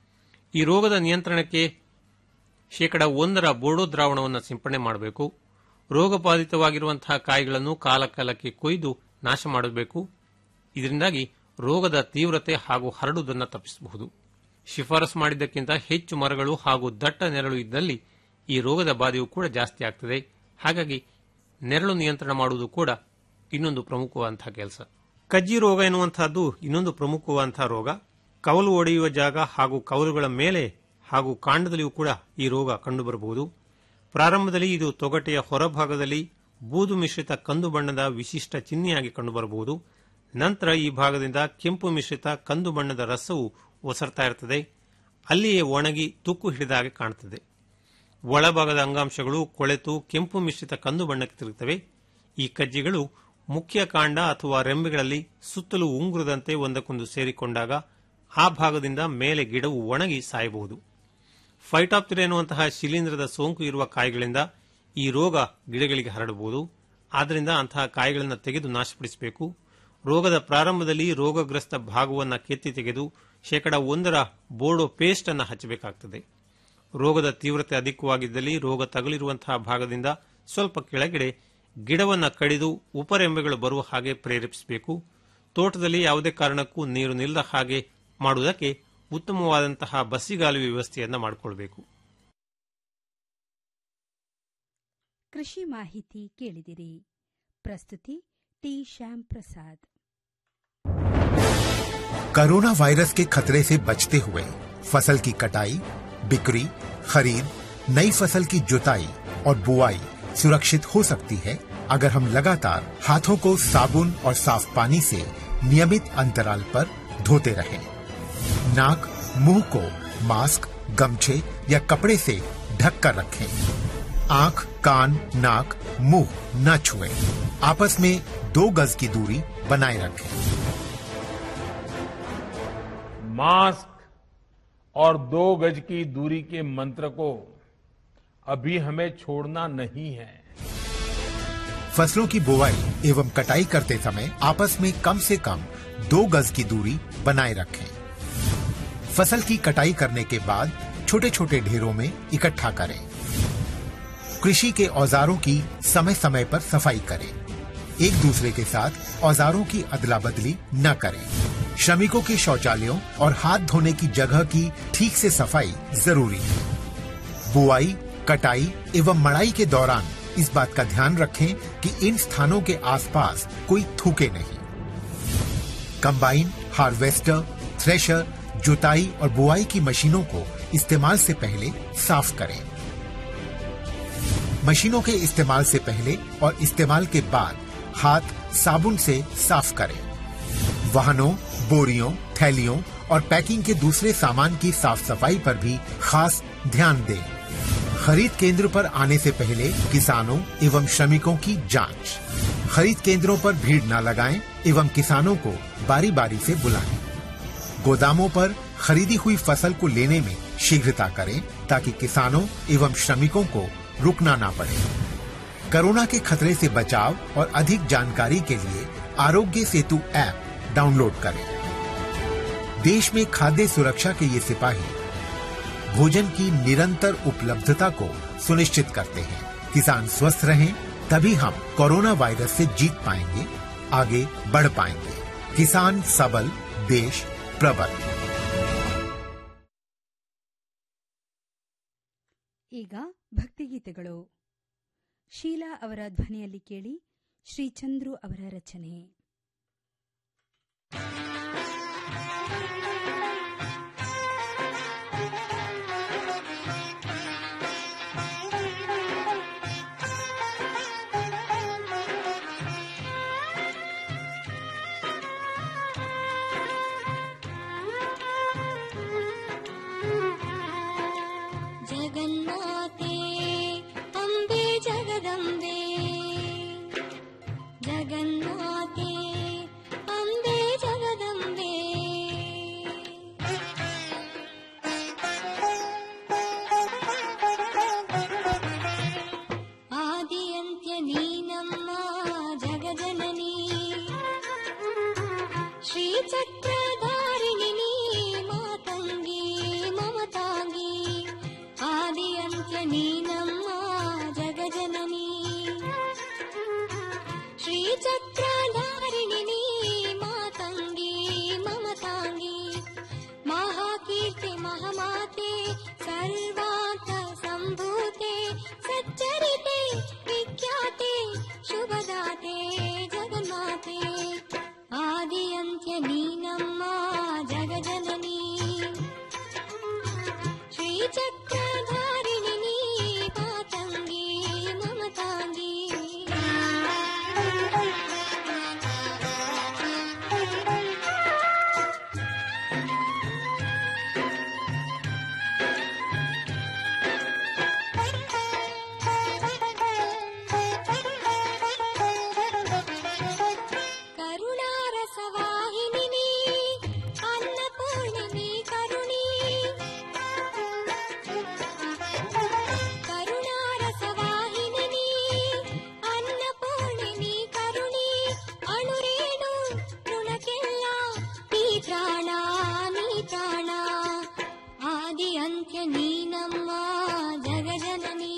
ಈ ರೋಗದ ನಿಯಂತ್ರಣಕ್ಕೆ ಶೇಕಡ ಒಂದರ ಬೋಡೋ ದ್ರಾವಣವನ್ನು ಸಿಂಪಡಣೆ ಮಾಡಬೇಕು ರೋಗಬಾಧಿತವಾಗಿರುವಂತಹ ಕಾಯಿಗಳನ್ನು ಕಾಲಕಾಲಕ್ಕೆ ಕೊಯ್ದು ನಾಶ ಮಾಡಬೇಕು ಇದರಿಂದಾಗಿ ರೋಗದ ತೀವ್ರತೆ ಹಾಗೂ ಹರಡುವುದನ್ನು ತಪ್ಪಿಸಬಹುದು ಶಿಫಾರಸು ಮಾಡಿದ್ದಕ್ಕಿಂತ ಹೆಚ್ಚು ಮರಗಳು ಹಾಗೂ ದಟ್ಟ ನೆರಳು ಇದ್ದಲ್ಲಿ ಈ ರೋಗದ ಬಾಧೆಯೂ ಕೂಡ ಜಾಸ್ತಿ ಆಗ್ತದೆ ಹಾಗಾಗಿ ನೆರಳು ನಿಯಂತ್ರಣ ಮಾಡುವುದು ಕೂಡ ಇನ್ನೊಂದು ಪ್ರಮುಖವಾದಂತಹ ಕೆಲಸ ಕಜ್ಜಿ ರೋಗ ಎನ್ನುವಂತಹದ್ದು ಇನ್ನೊಂದು ಪ್ರಮುಖವಾದಂತಹ ರೋಗ ಕವಲು ಒಡೆಯುವ ಜಾಗ ಹಾಗೂ ಕವಲುಗಳ ಮೇಲೆ ಹಾಗೂ ಕಾಂಡದಲ್ಲಿಯೂ ಕೂಡ ಈ ರೋಗ ಕಂಡುಬರಬಹುದು ಪ್ರಾರಂಭದಲ್ಲಿ ಇದು ತೊಗಟೆಯ ಹೊರಭಾಗದಲ್ಲಿ ಬೂದು ಮಿಶ್ರಿತ ಕಂದು ಬಣ್ಣದ ವಿಶಿಷ್ಟ ಚಿಹ್ನೆಯಾಗಿ ಕಂಡುಬರಬಹುದು ನಂತರ ಈ ಭಾಗದಿಂದ ಕೆಂಪು ಮಿಶ್ರಿತ ಕಂದು ಬಣ್ಣದ ರಸವು ಒಸರ್ತಾ ಇರುತ್ತದೆ ಅಲ್ಲಿಯೇ ಒಣಗಿ ತುಕ್ಕು ಹಿಡಿದ ಹಾಗೆ ಕಾಣುತ್ತದೆ ಒಳಭಾಗದ ಅಂಗಾಂಶಗಳು ಕೊಳೆತು ಕೆಂಪು ಮಿಶ್ರಿತ ಕಂದು ಬಣ್ಣಕ್ಕೆ ತಿರುಗುತ್ತವೆ ಈ ಕಜ್ಜಿಗಳು ಮುಖ್ಯ ಕಾಂಡ ಅಥವಾ ರೆಂಬೆಗಳಲ್ಲಿ ಸುತ್ತಲೂ ಉಂಗುರದಂತೆ ಒಂದಕ್ಕೊಂದು ಸೇರಿಕೊಂಡಾಗ ಆ ಭಾಗದಿಂದ ಮೇಲೆ ಗಿಡವು ಒಣಗಿ ಸಾಯಬಹುದು ಫೈಟಾಪ್ತಿರ ಎನ್ನುವಂತಹ ಶಿಲೀಂಧ್ರದ ಸೋಂಕು ಇರುವ ಕಾಯಿಗಳಿಂದ ಈ ರೋಗ ಗಿಡಗಳಿಗೆ ಹರಡಬಹುದು ಆದ್ದರಿಂದ ಅಂತಹ ಕಾಯಿಗಳನ್ನು ತೆಗೆದು ನಾಶಪಡಿಸಬೇಕು ರೋಗದ ಪ್ರಾರಂಭದಲ್ಲಿ ರೋಗಗ್ರಸ್ತ ಭಾಗವನ್ನು ಕೆತ್ತಿ ತೆಗೆದು ಶೇಕಡ ಒಂದರ ಬೋರ್ಡೋ ಪೇಸ್ಟ್ ಅನ್ನು ಹಚ್ಚಬೇಕಾಗುತ್ತದೆ ರೋಗದ ತೀವ್ರತೆ ಅಧಿಕವಾಗಿದ್ದಲ್ಲಿ ರೋಗ ತಗುಲಿರುವಂತಹ ಭಾಗದಿಂದ ಸ್ವಲ್ಪ ಕೆಳಗಡೆ ಗಿಡವನ್ನು ಕಡಿದು ಉಪರೆಂಬೆಗಳು ಬರುವ ಹಾಗೆ ಪ್ರೇರೇಪಿಸಬೇಕು ತೋಟದಲ್ಲಿ ಯಾವುದೇ ಕಾರಣಕ್ಕೂ ನೀರು ನಿಲ್ಲದ ಹಾಗೆ ಮಾಡುವುದಕ್ಕೆ ಉತ್ತಮವಾದಂತಹ ಬಸಿಗಾಲುವೆ ವ್ಯವಸ್ಥೆಯನ್ನು ಮಾಡಿಕೊಳ್ಬೇಕು ಕೃಷಿ ಮಾಹಿತಿ ಕೇಳಿದಿರಿ ಪ್ರಸ್ತುತಿ T Shyam Prasad corona virus के खतरे से बचते हुए फसल की कटाई बिक्री खरीद नई फसल की जुताई और बुआई सुरक्षित हो सकती है अगर हम लगातार हाथों को साबुन और साफ पानी से नियमित अंतराल पर धोते रहें। नाक मुंह को मास्क गमछे या कपड़े से ढक कर रखें आंख कान नाक मुंह न छुएं। आपस में दो गज की दूरी बनाए रखें मास्क और दो गज की दूरी के मंत्र को अभी हमें छोड़ना नहीं है फसलों की बुवाई एवं कटाई करते समय आपस में कम से कम दो गज की दूरी बनाए रखें फसल की कटाई करने के बाद छोटे छोटे ढेरों में इकट्ठा करें कृषि के औजारों की समय समय पर सफाई करें एक दूसरे के साथ औजारों की अदला बदली न करें श्रमिकों के शौचालयों और हाथ धोने की जगह की ठीक से सफाई जरूरी है बुआई कटाई एवं मड़ाई के दौरान इस बात का ध्यान रखें कि इन स्थानों के आसपास कोई थूके नहीं कंबाइन हार्वेस्टर थ्रेशर जुताई और बुआई की मशीनों को इस्तेमाल से पहले साफ करें मशीनों के इस्तेमाल से पहले और इस्तेमाल के बाद हाथ साबुन से साफ करें वाहनों बोरियों थैलियों और पैकिंग के दूसरे सामान की साफ सफाई पर भी खास ध्यान दें खरीद केंद्र पर आने से पहले किसानों एवं श्रमिकों की जांच खरीद केंद्रों पर भीड़ न लगाएं एवं किसानों को बारी बारी से बुलाएं गोदामों पर खरीदी हुई फसल को लेने में शीघ्रता करें ताकि किसानों एवं श्रमिकों को रुकना ना पड़े कोरोना के खतरे से बचाव और अधिक जानकारी के लिए आरोग्य सेतु ऐप डाउनलोड करें देश में खाद्य सुरक्षा के ये सिपाही भोजन की निरंतर उपलब्धता को सुनिश्चित करते हैं किसान स्वस्थ रहें तभी हम कोरोना वायरस से जीत पाएंगे आगे बढ़ पाएंगे किसान सबल देश प्रबल ಈಗ ಭಕ್ತಿಗೀತೆಗಳು ಶೀಲಾ ಅವರ ಧ್ವನಿಯಲ್ಲಿ ಕೇಳಿ ಶ್ರೀಚಂದ್ರು ಅವರ ರಚನೆ ಜಗನ್ಮಾತೆ ಅಂಬೆ ಜಗದಂಬೆ ಜಗನ್ಮಾತೆ ಅಂಬೆ ಜಗದಂಬೆ ಆದಿಯಂತ್ಯ ನೀನಮ್ಮ ಜಗಜನನಿ ಶ್ರೀಚಕ್ರಧಾರಿಣಿ ನೀ ಮಾತಂಗಿ ಮಮತಾಂಗಿ ಆದಿಯಂತ್ಯ ನೀನಮ್ಮ ಜಗಜನನಿ ಶ್ರೀಚಕ್ರಧಾರಿಣಿ ನೀ ಮಾತಂಗಿ ಮಮತಾಂಗಿ ಮಹಾಕೀರ್ತಿ ಮಹಾಮಾತೆ ಸರ್ವಾಂತ ಸಂಭೂತೆ ಸಚ್ಚರಿತೆ ವಿಖ್ಯಾತೆ ಶುಭದಾತೆ ಜಗನ್ಮಾತೆ ಆದಿಯಂತ್ಯ ನೀನಮ್ಮ ಜಗಜನನಿ ಶ್ರೀಚಕ್ರಧಾರಿಣಿ ನೀ ಮಾತಂಗಿ ಮಮತಾಂಗಿ ಕರುಣಾರಸವಾಹಿನಿ ನೀ ಅನ್ನಪೂರ್ಣಿಮಿ ಕರುಣಿ ಕರುಣಾರಸವಾಹಿನಿ ನೀ ಅನ್ನಪೂರ್ಣಿಮಿ ಕರುಣಿ ಅಣುರೇಣು ಋಣಕ್ಕೆಲ್ಲ ನೀ ಪ್ರಾಣ ನೀ ಪ್ರಾಣ ಆದಿ ಅಂತ್ಯ ನೀನಮ್ಮ ಜಗಜನನಿ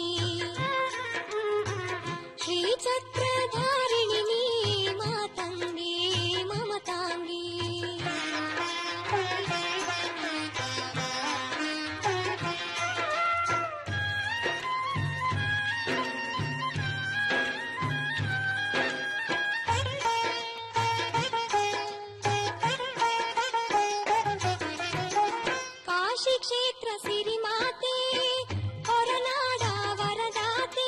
ಶ್ರೀಚಕ್ರಧಾರಿಣಿ ನೀ ಮಾತಂಗಿ ಮಮತಾಂಗಿ ಕಾಶಿ ಕ್ಷೇತ್ರ ಸಿರಿಮಾತೆ ಹೊರನಾಡ ವರದಾತೆ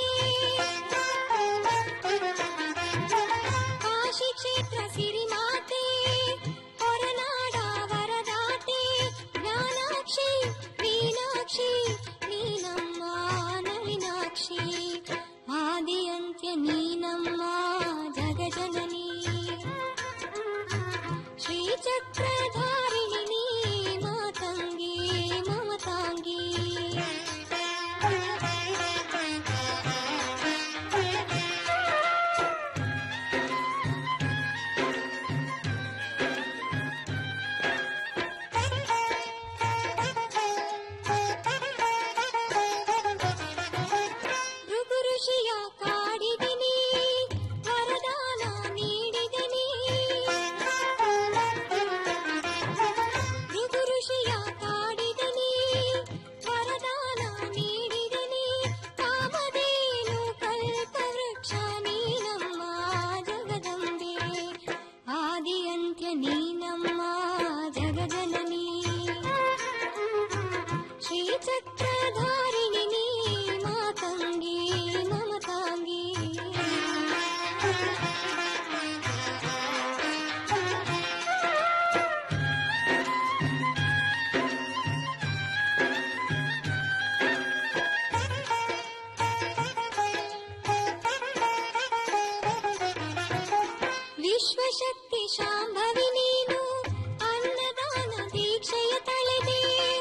ಕಾಶಿ ಕ್ಷೇತ್ರ ಸಿರಿಮಾತೆ ಹೊರನಾಡ ವರದಾತೆ ಜ್ಞಾನಾಕ್ಷಿ ಮೀನಾಕ್ಷಿ ನೀನಮ್ಮ ನಳಿನಾಕ್ಷಿ ಆದಿಯಂತ್ಯ ನೀನಮ್ಮ ಜಗಜನನಿ ಶ್ರೀಚಕ್ರಧಾರಿಣಿ ನೀ ಮಾತಂಗಿ ಮಮತಾಂಗಿ ಭೃಗು ಋಷಿಯ ಕಾಡಿದಿನಿ ವರದಾನ ನೀಡಿದಿನಿ ಭೃಗು ಋಷಿಯ ಕಾಡಿದಿನಿ ವರದಾನ ನೀಡಿದಿನಿ ಕಾಮಧೇನು ಕಲ್ಪವೃಕ್ಷ ನೀನಮ್ಮ ಜಗದಂಬೆ ಆದಿ ಅಂತ್ಯ ನೀನಮ್ಮ ಜಗಜನನಿ ಶ್ರೀಚಕ್ರಧಾರಿಣಿ ನೀ ಮಾತಂಗಿ ಮಮತಾಂಗಿ ವಿಶ್ವಶಕ್ತಿ ಶಾಂಭವಿ ನೀನು ಅನ್ನದಾನ ದೀಕ್ಷೆಯ ತಳೆದೆ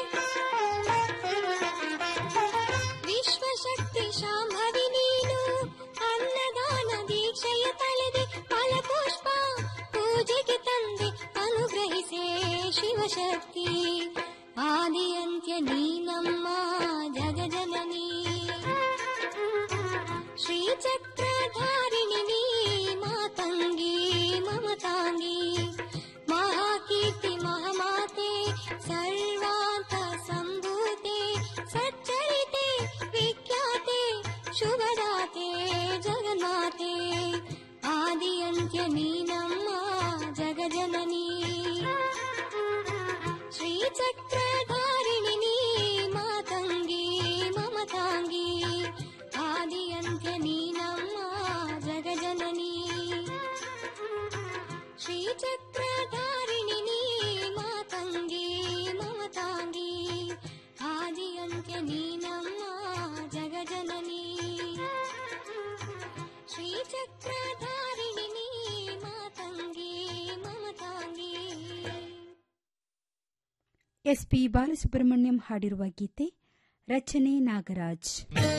ವಿಶ್ವಶಕ್ತಿ ಶಾಂಭವಿ ನೀನು ಅನ್ನದಾನ ದೀಕ್ಷೆಯ ತಳೆದೆ ಫಲಪುಷ್ಪ ಪೂಜೆಗೆ ತಂದೆ ಅನುಗ್ರಹಿಸೆ ಶಿವಶಕ್ತಿ ಆದಿ ಅಂತ್ಯ ನೀನಮ್ಮ ಜಗಜನನಿ ಶ್ರೀಚಕ್ರಧಾರಿಣಿ ನೀ ಮಾತಂಗಿ ಮಮತಾಂಗಿ ಶುಭದಾತೆ ಜಗನ್ಮಾತೆ ಆದಿಯಂತ್ಯ ನೀನಮ್ಮ ಜಗಜನನಿ ಶ್ರೀಚಕ್ರಧಾರಿಣಿ ನೀ ಮಾತಂಗಿ ಮಮತಾಂಗಿ ಆದಿಯಂತ್ಯ ನೀನಮ್ಮ ಜಗಜನನಿ ಶ್ರೀಚಕ್ರಧಾರಿಣಿ ನೀ ಮಾತಂಗಿ ಮಮತಾಂಗಿ ಆದಿಯಂತ್ಯ ನೀನಮ್ಮ ಜಗಜನನಿ ಶ್ರೀಚಕ್ರಧಾರಿಣಿ ನೀ ಮಾತಂಗಿ ಮಮತಾಂಗಿ ಎಸ್ಪಿ ಬಾಲಸುಬ್ರಹ್ಮಣ್ಯಂ ಹಾಡಿರುವ ಗೀತೆ ರಚನೆ ನಾಗರಾಜ್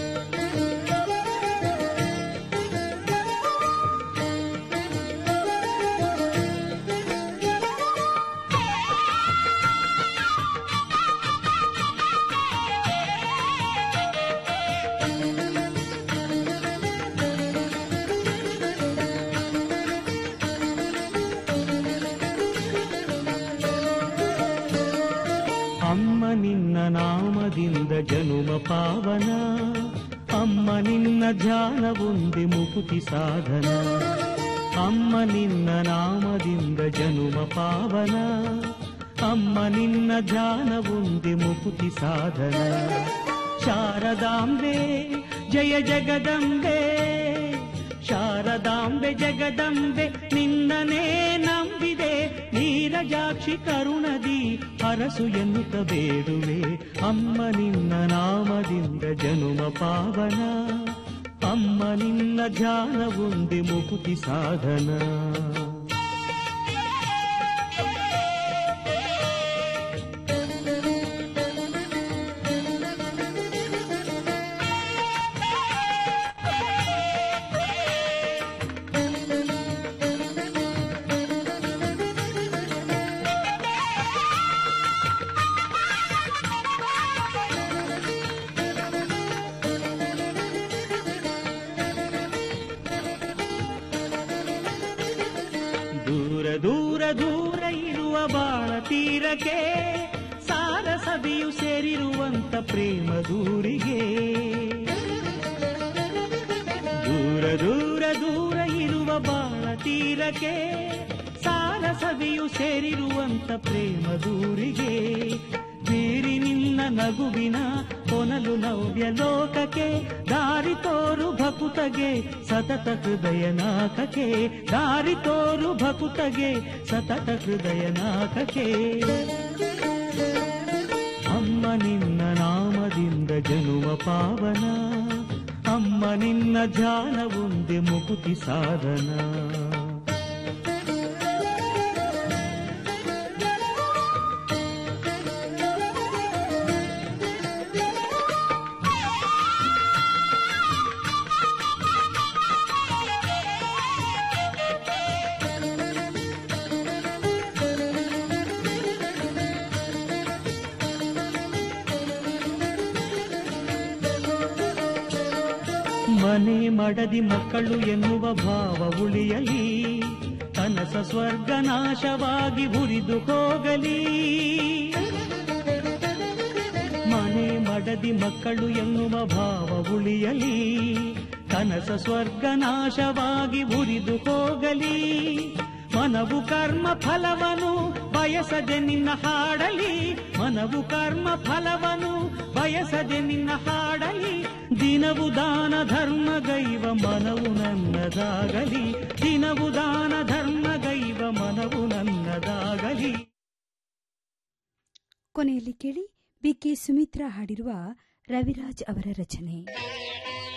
ಅಮ್ಮ ನಿನ್ನ ನಾಮದಿಂದ ಜನುಮ ಪಾವನ ಅಮ್ಮ ನಿನ್ನ ಧ್ಯಾನವೊಂದೆ ಮುಕುತಿ ಸಾಧನ ಅಮ್ಮ ನಿನ್ನ ನಾಮದಿಂದ ಜನುಮ ಪಾವನ ಅಮ್ಮ ನಿನ್ನ ಧ್ಯಾನವೊಂದೆ ಮುಕುತಿ ಸಾಧನ ಶಾರದಾಂಬೆ ಜಯ ಜಗದಂಬೆ ಶಾರದಾಂಬೆ ಜಗದಂಬೆ ನಿನ್ನನೇ ನಂಬಿದೆ ನೀರಜಾಕ್ಷಿ ಕರುಣದಿ ಹರಸು ಎನ್ನುತ್ತ ಬೇಡುವೆ ಅಮ್ಮ ನಿನ್ನ ನಾಮದಿಂದ ಜನುಮ ಪಾವನ ಅಮ್ಮ ನಿನ್ನ ಧ್ಯಾನವೊಂದೆ ಮುಕುತಿ ಸಾಧನ ದೂರ ದೂರ ದೂರ ಇರುವ ಬಾಳ ತೀರಕ್ಕೆ ಸಾರ ಸಭೆಯು ಸೇರಿರುವಂತ ಪ್ರೇಮ ದೂರಿಗೆ ದೂರ ದೂರ ದೂರ ಇರುವ ಬಾಳ ತೀರಕ್ಕೆ ಸಾರ ಸಭೆಯು ಸೇರಿರುವಂತ ಪ್ರೇಮ ದೂರಿಗೆ ಬೀರಿ ನಿನ್ನ ನಗುವಿನ ಕೊನಲು ನವ್ಯ ಲೋಕಕ್ಕೆ ದಾರಿ ತೋರು ಭಕುತಗೆ ಸತತ ಹೃದಯ ನಾಕಕ್ಕೆ ದಾರಿ ತೋರು ಭಕುತಗೆ ಸತತ ಹೃದಯ ನಾಕಕ್ಕೆ ಅಮ್ಮ ನಿನ್ನ ನಾಮದಿಂದ ಜನುಮ ಪಾವನ ಅಮ್ಮ ನಿನ್ನ ಧ್ಯಾನ ಒಂದೆ ಮುಕುತಿ ಸಾಧನ ಮನೆ ಮಡದಿ ಮಕ್ಕಳು ಎನ್ನುವ ಭಾವ ಉಳಿಯಲಿ ಕನಸ ಸ್ವರ್ಗ ನಾಶವಾಗಿ ಉರಿದು ಹೋಗಲಿ ಮನೆ ಮಡದಿ ಮಕ್ಕಳು ಎನ್ನುವ ಭಾವ ಉಳಿಯಲಿ ಕನಸ ಸ್ವರ್ಗ ನಾಶವಾಗಿ ಉರಿದು ಹೋಗಲಿ ಮನವು ಕರ್ಮ ಫಲವನು ಬಯಸದೆ ನಿನ್ನ ಹಾಡಲಿ ಮನವು ಕರ್ಮ ಫಲವನು ಬಯಸದೆ ನಿನ್ನ ಹಾಡಲಿ ದಿನವು ದಾನ ಧರ್ಮ ಗೈವ ಮನವು ನನ್ನದಾಗಲಿ ದಿನವು ದಾನ ಧರ್ಮ ಗೈವ ಮನವು ನನ್ನದಾಗಲಿ ಕೊನೆಯಲ್ಲಿ ಕೇಳಿ ಬಿಕೆ ಸುಮಿತ್ರಾ ಹಾಡಿರುವ ರವಿರಾಜ್ ಅವರ ರಚನೆ ಿ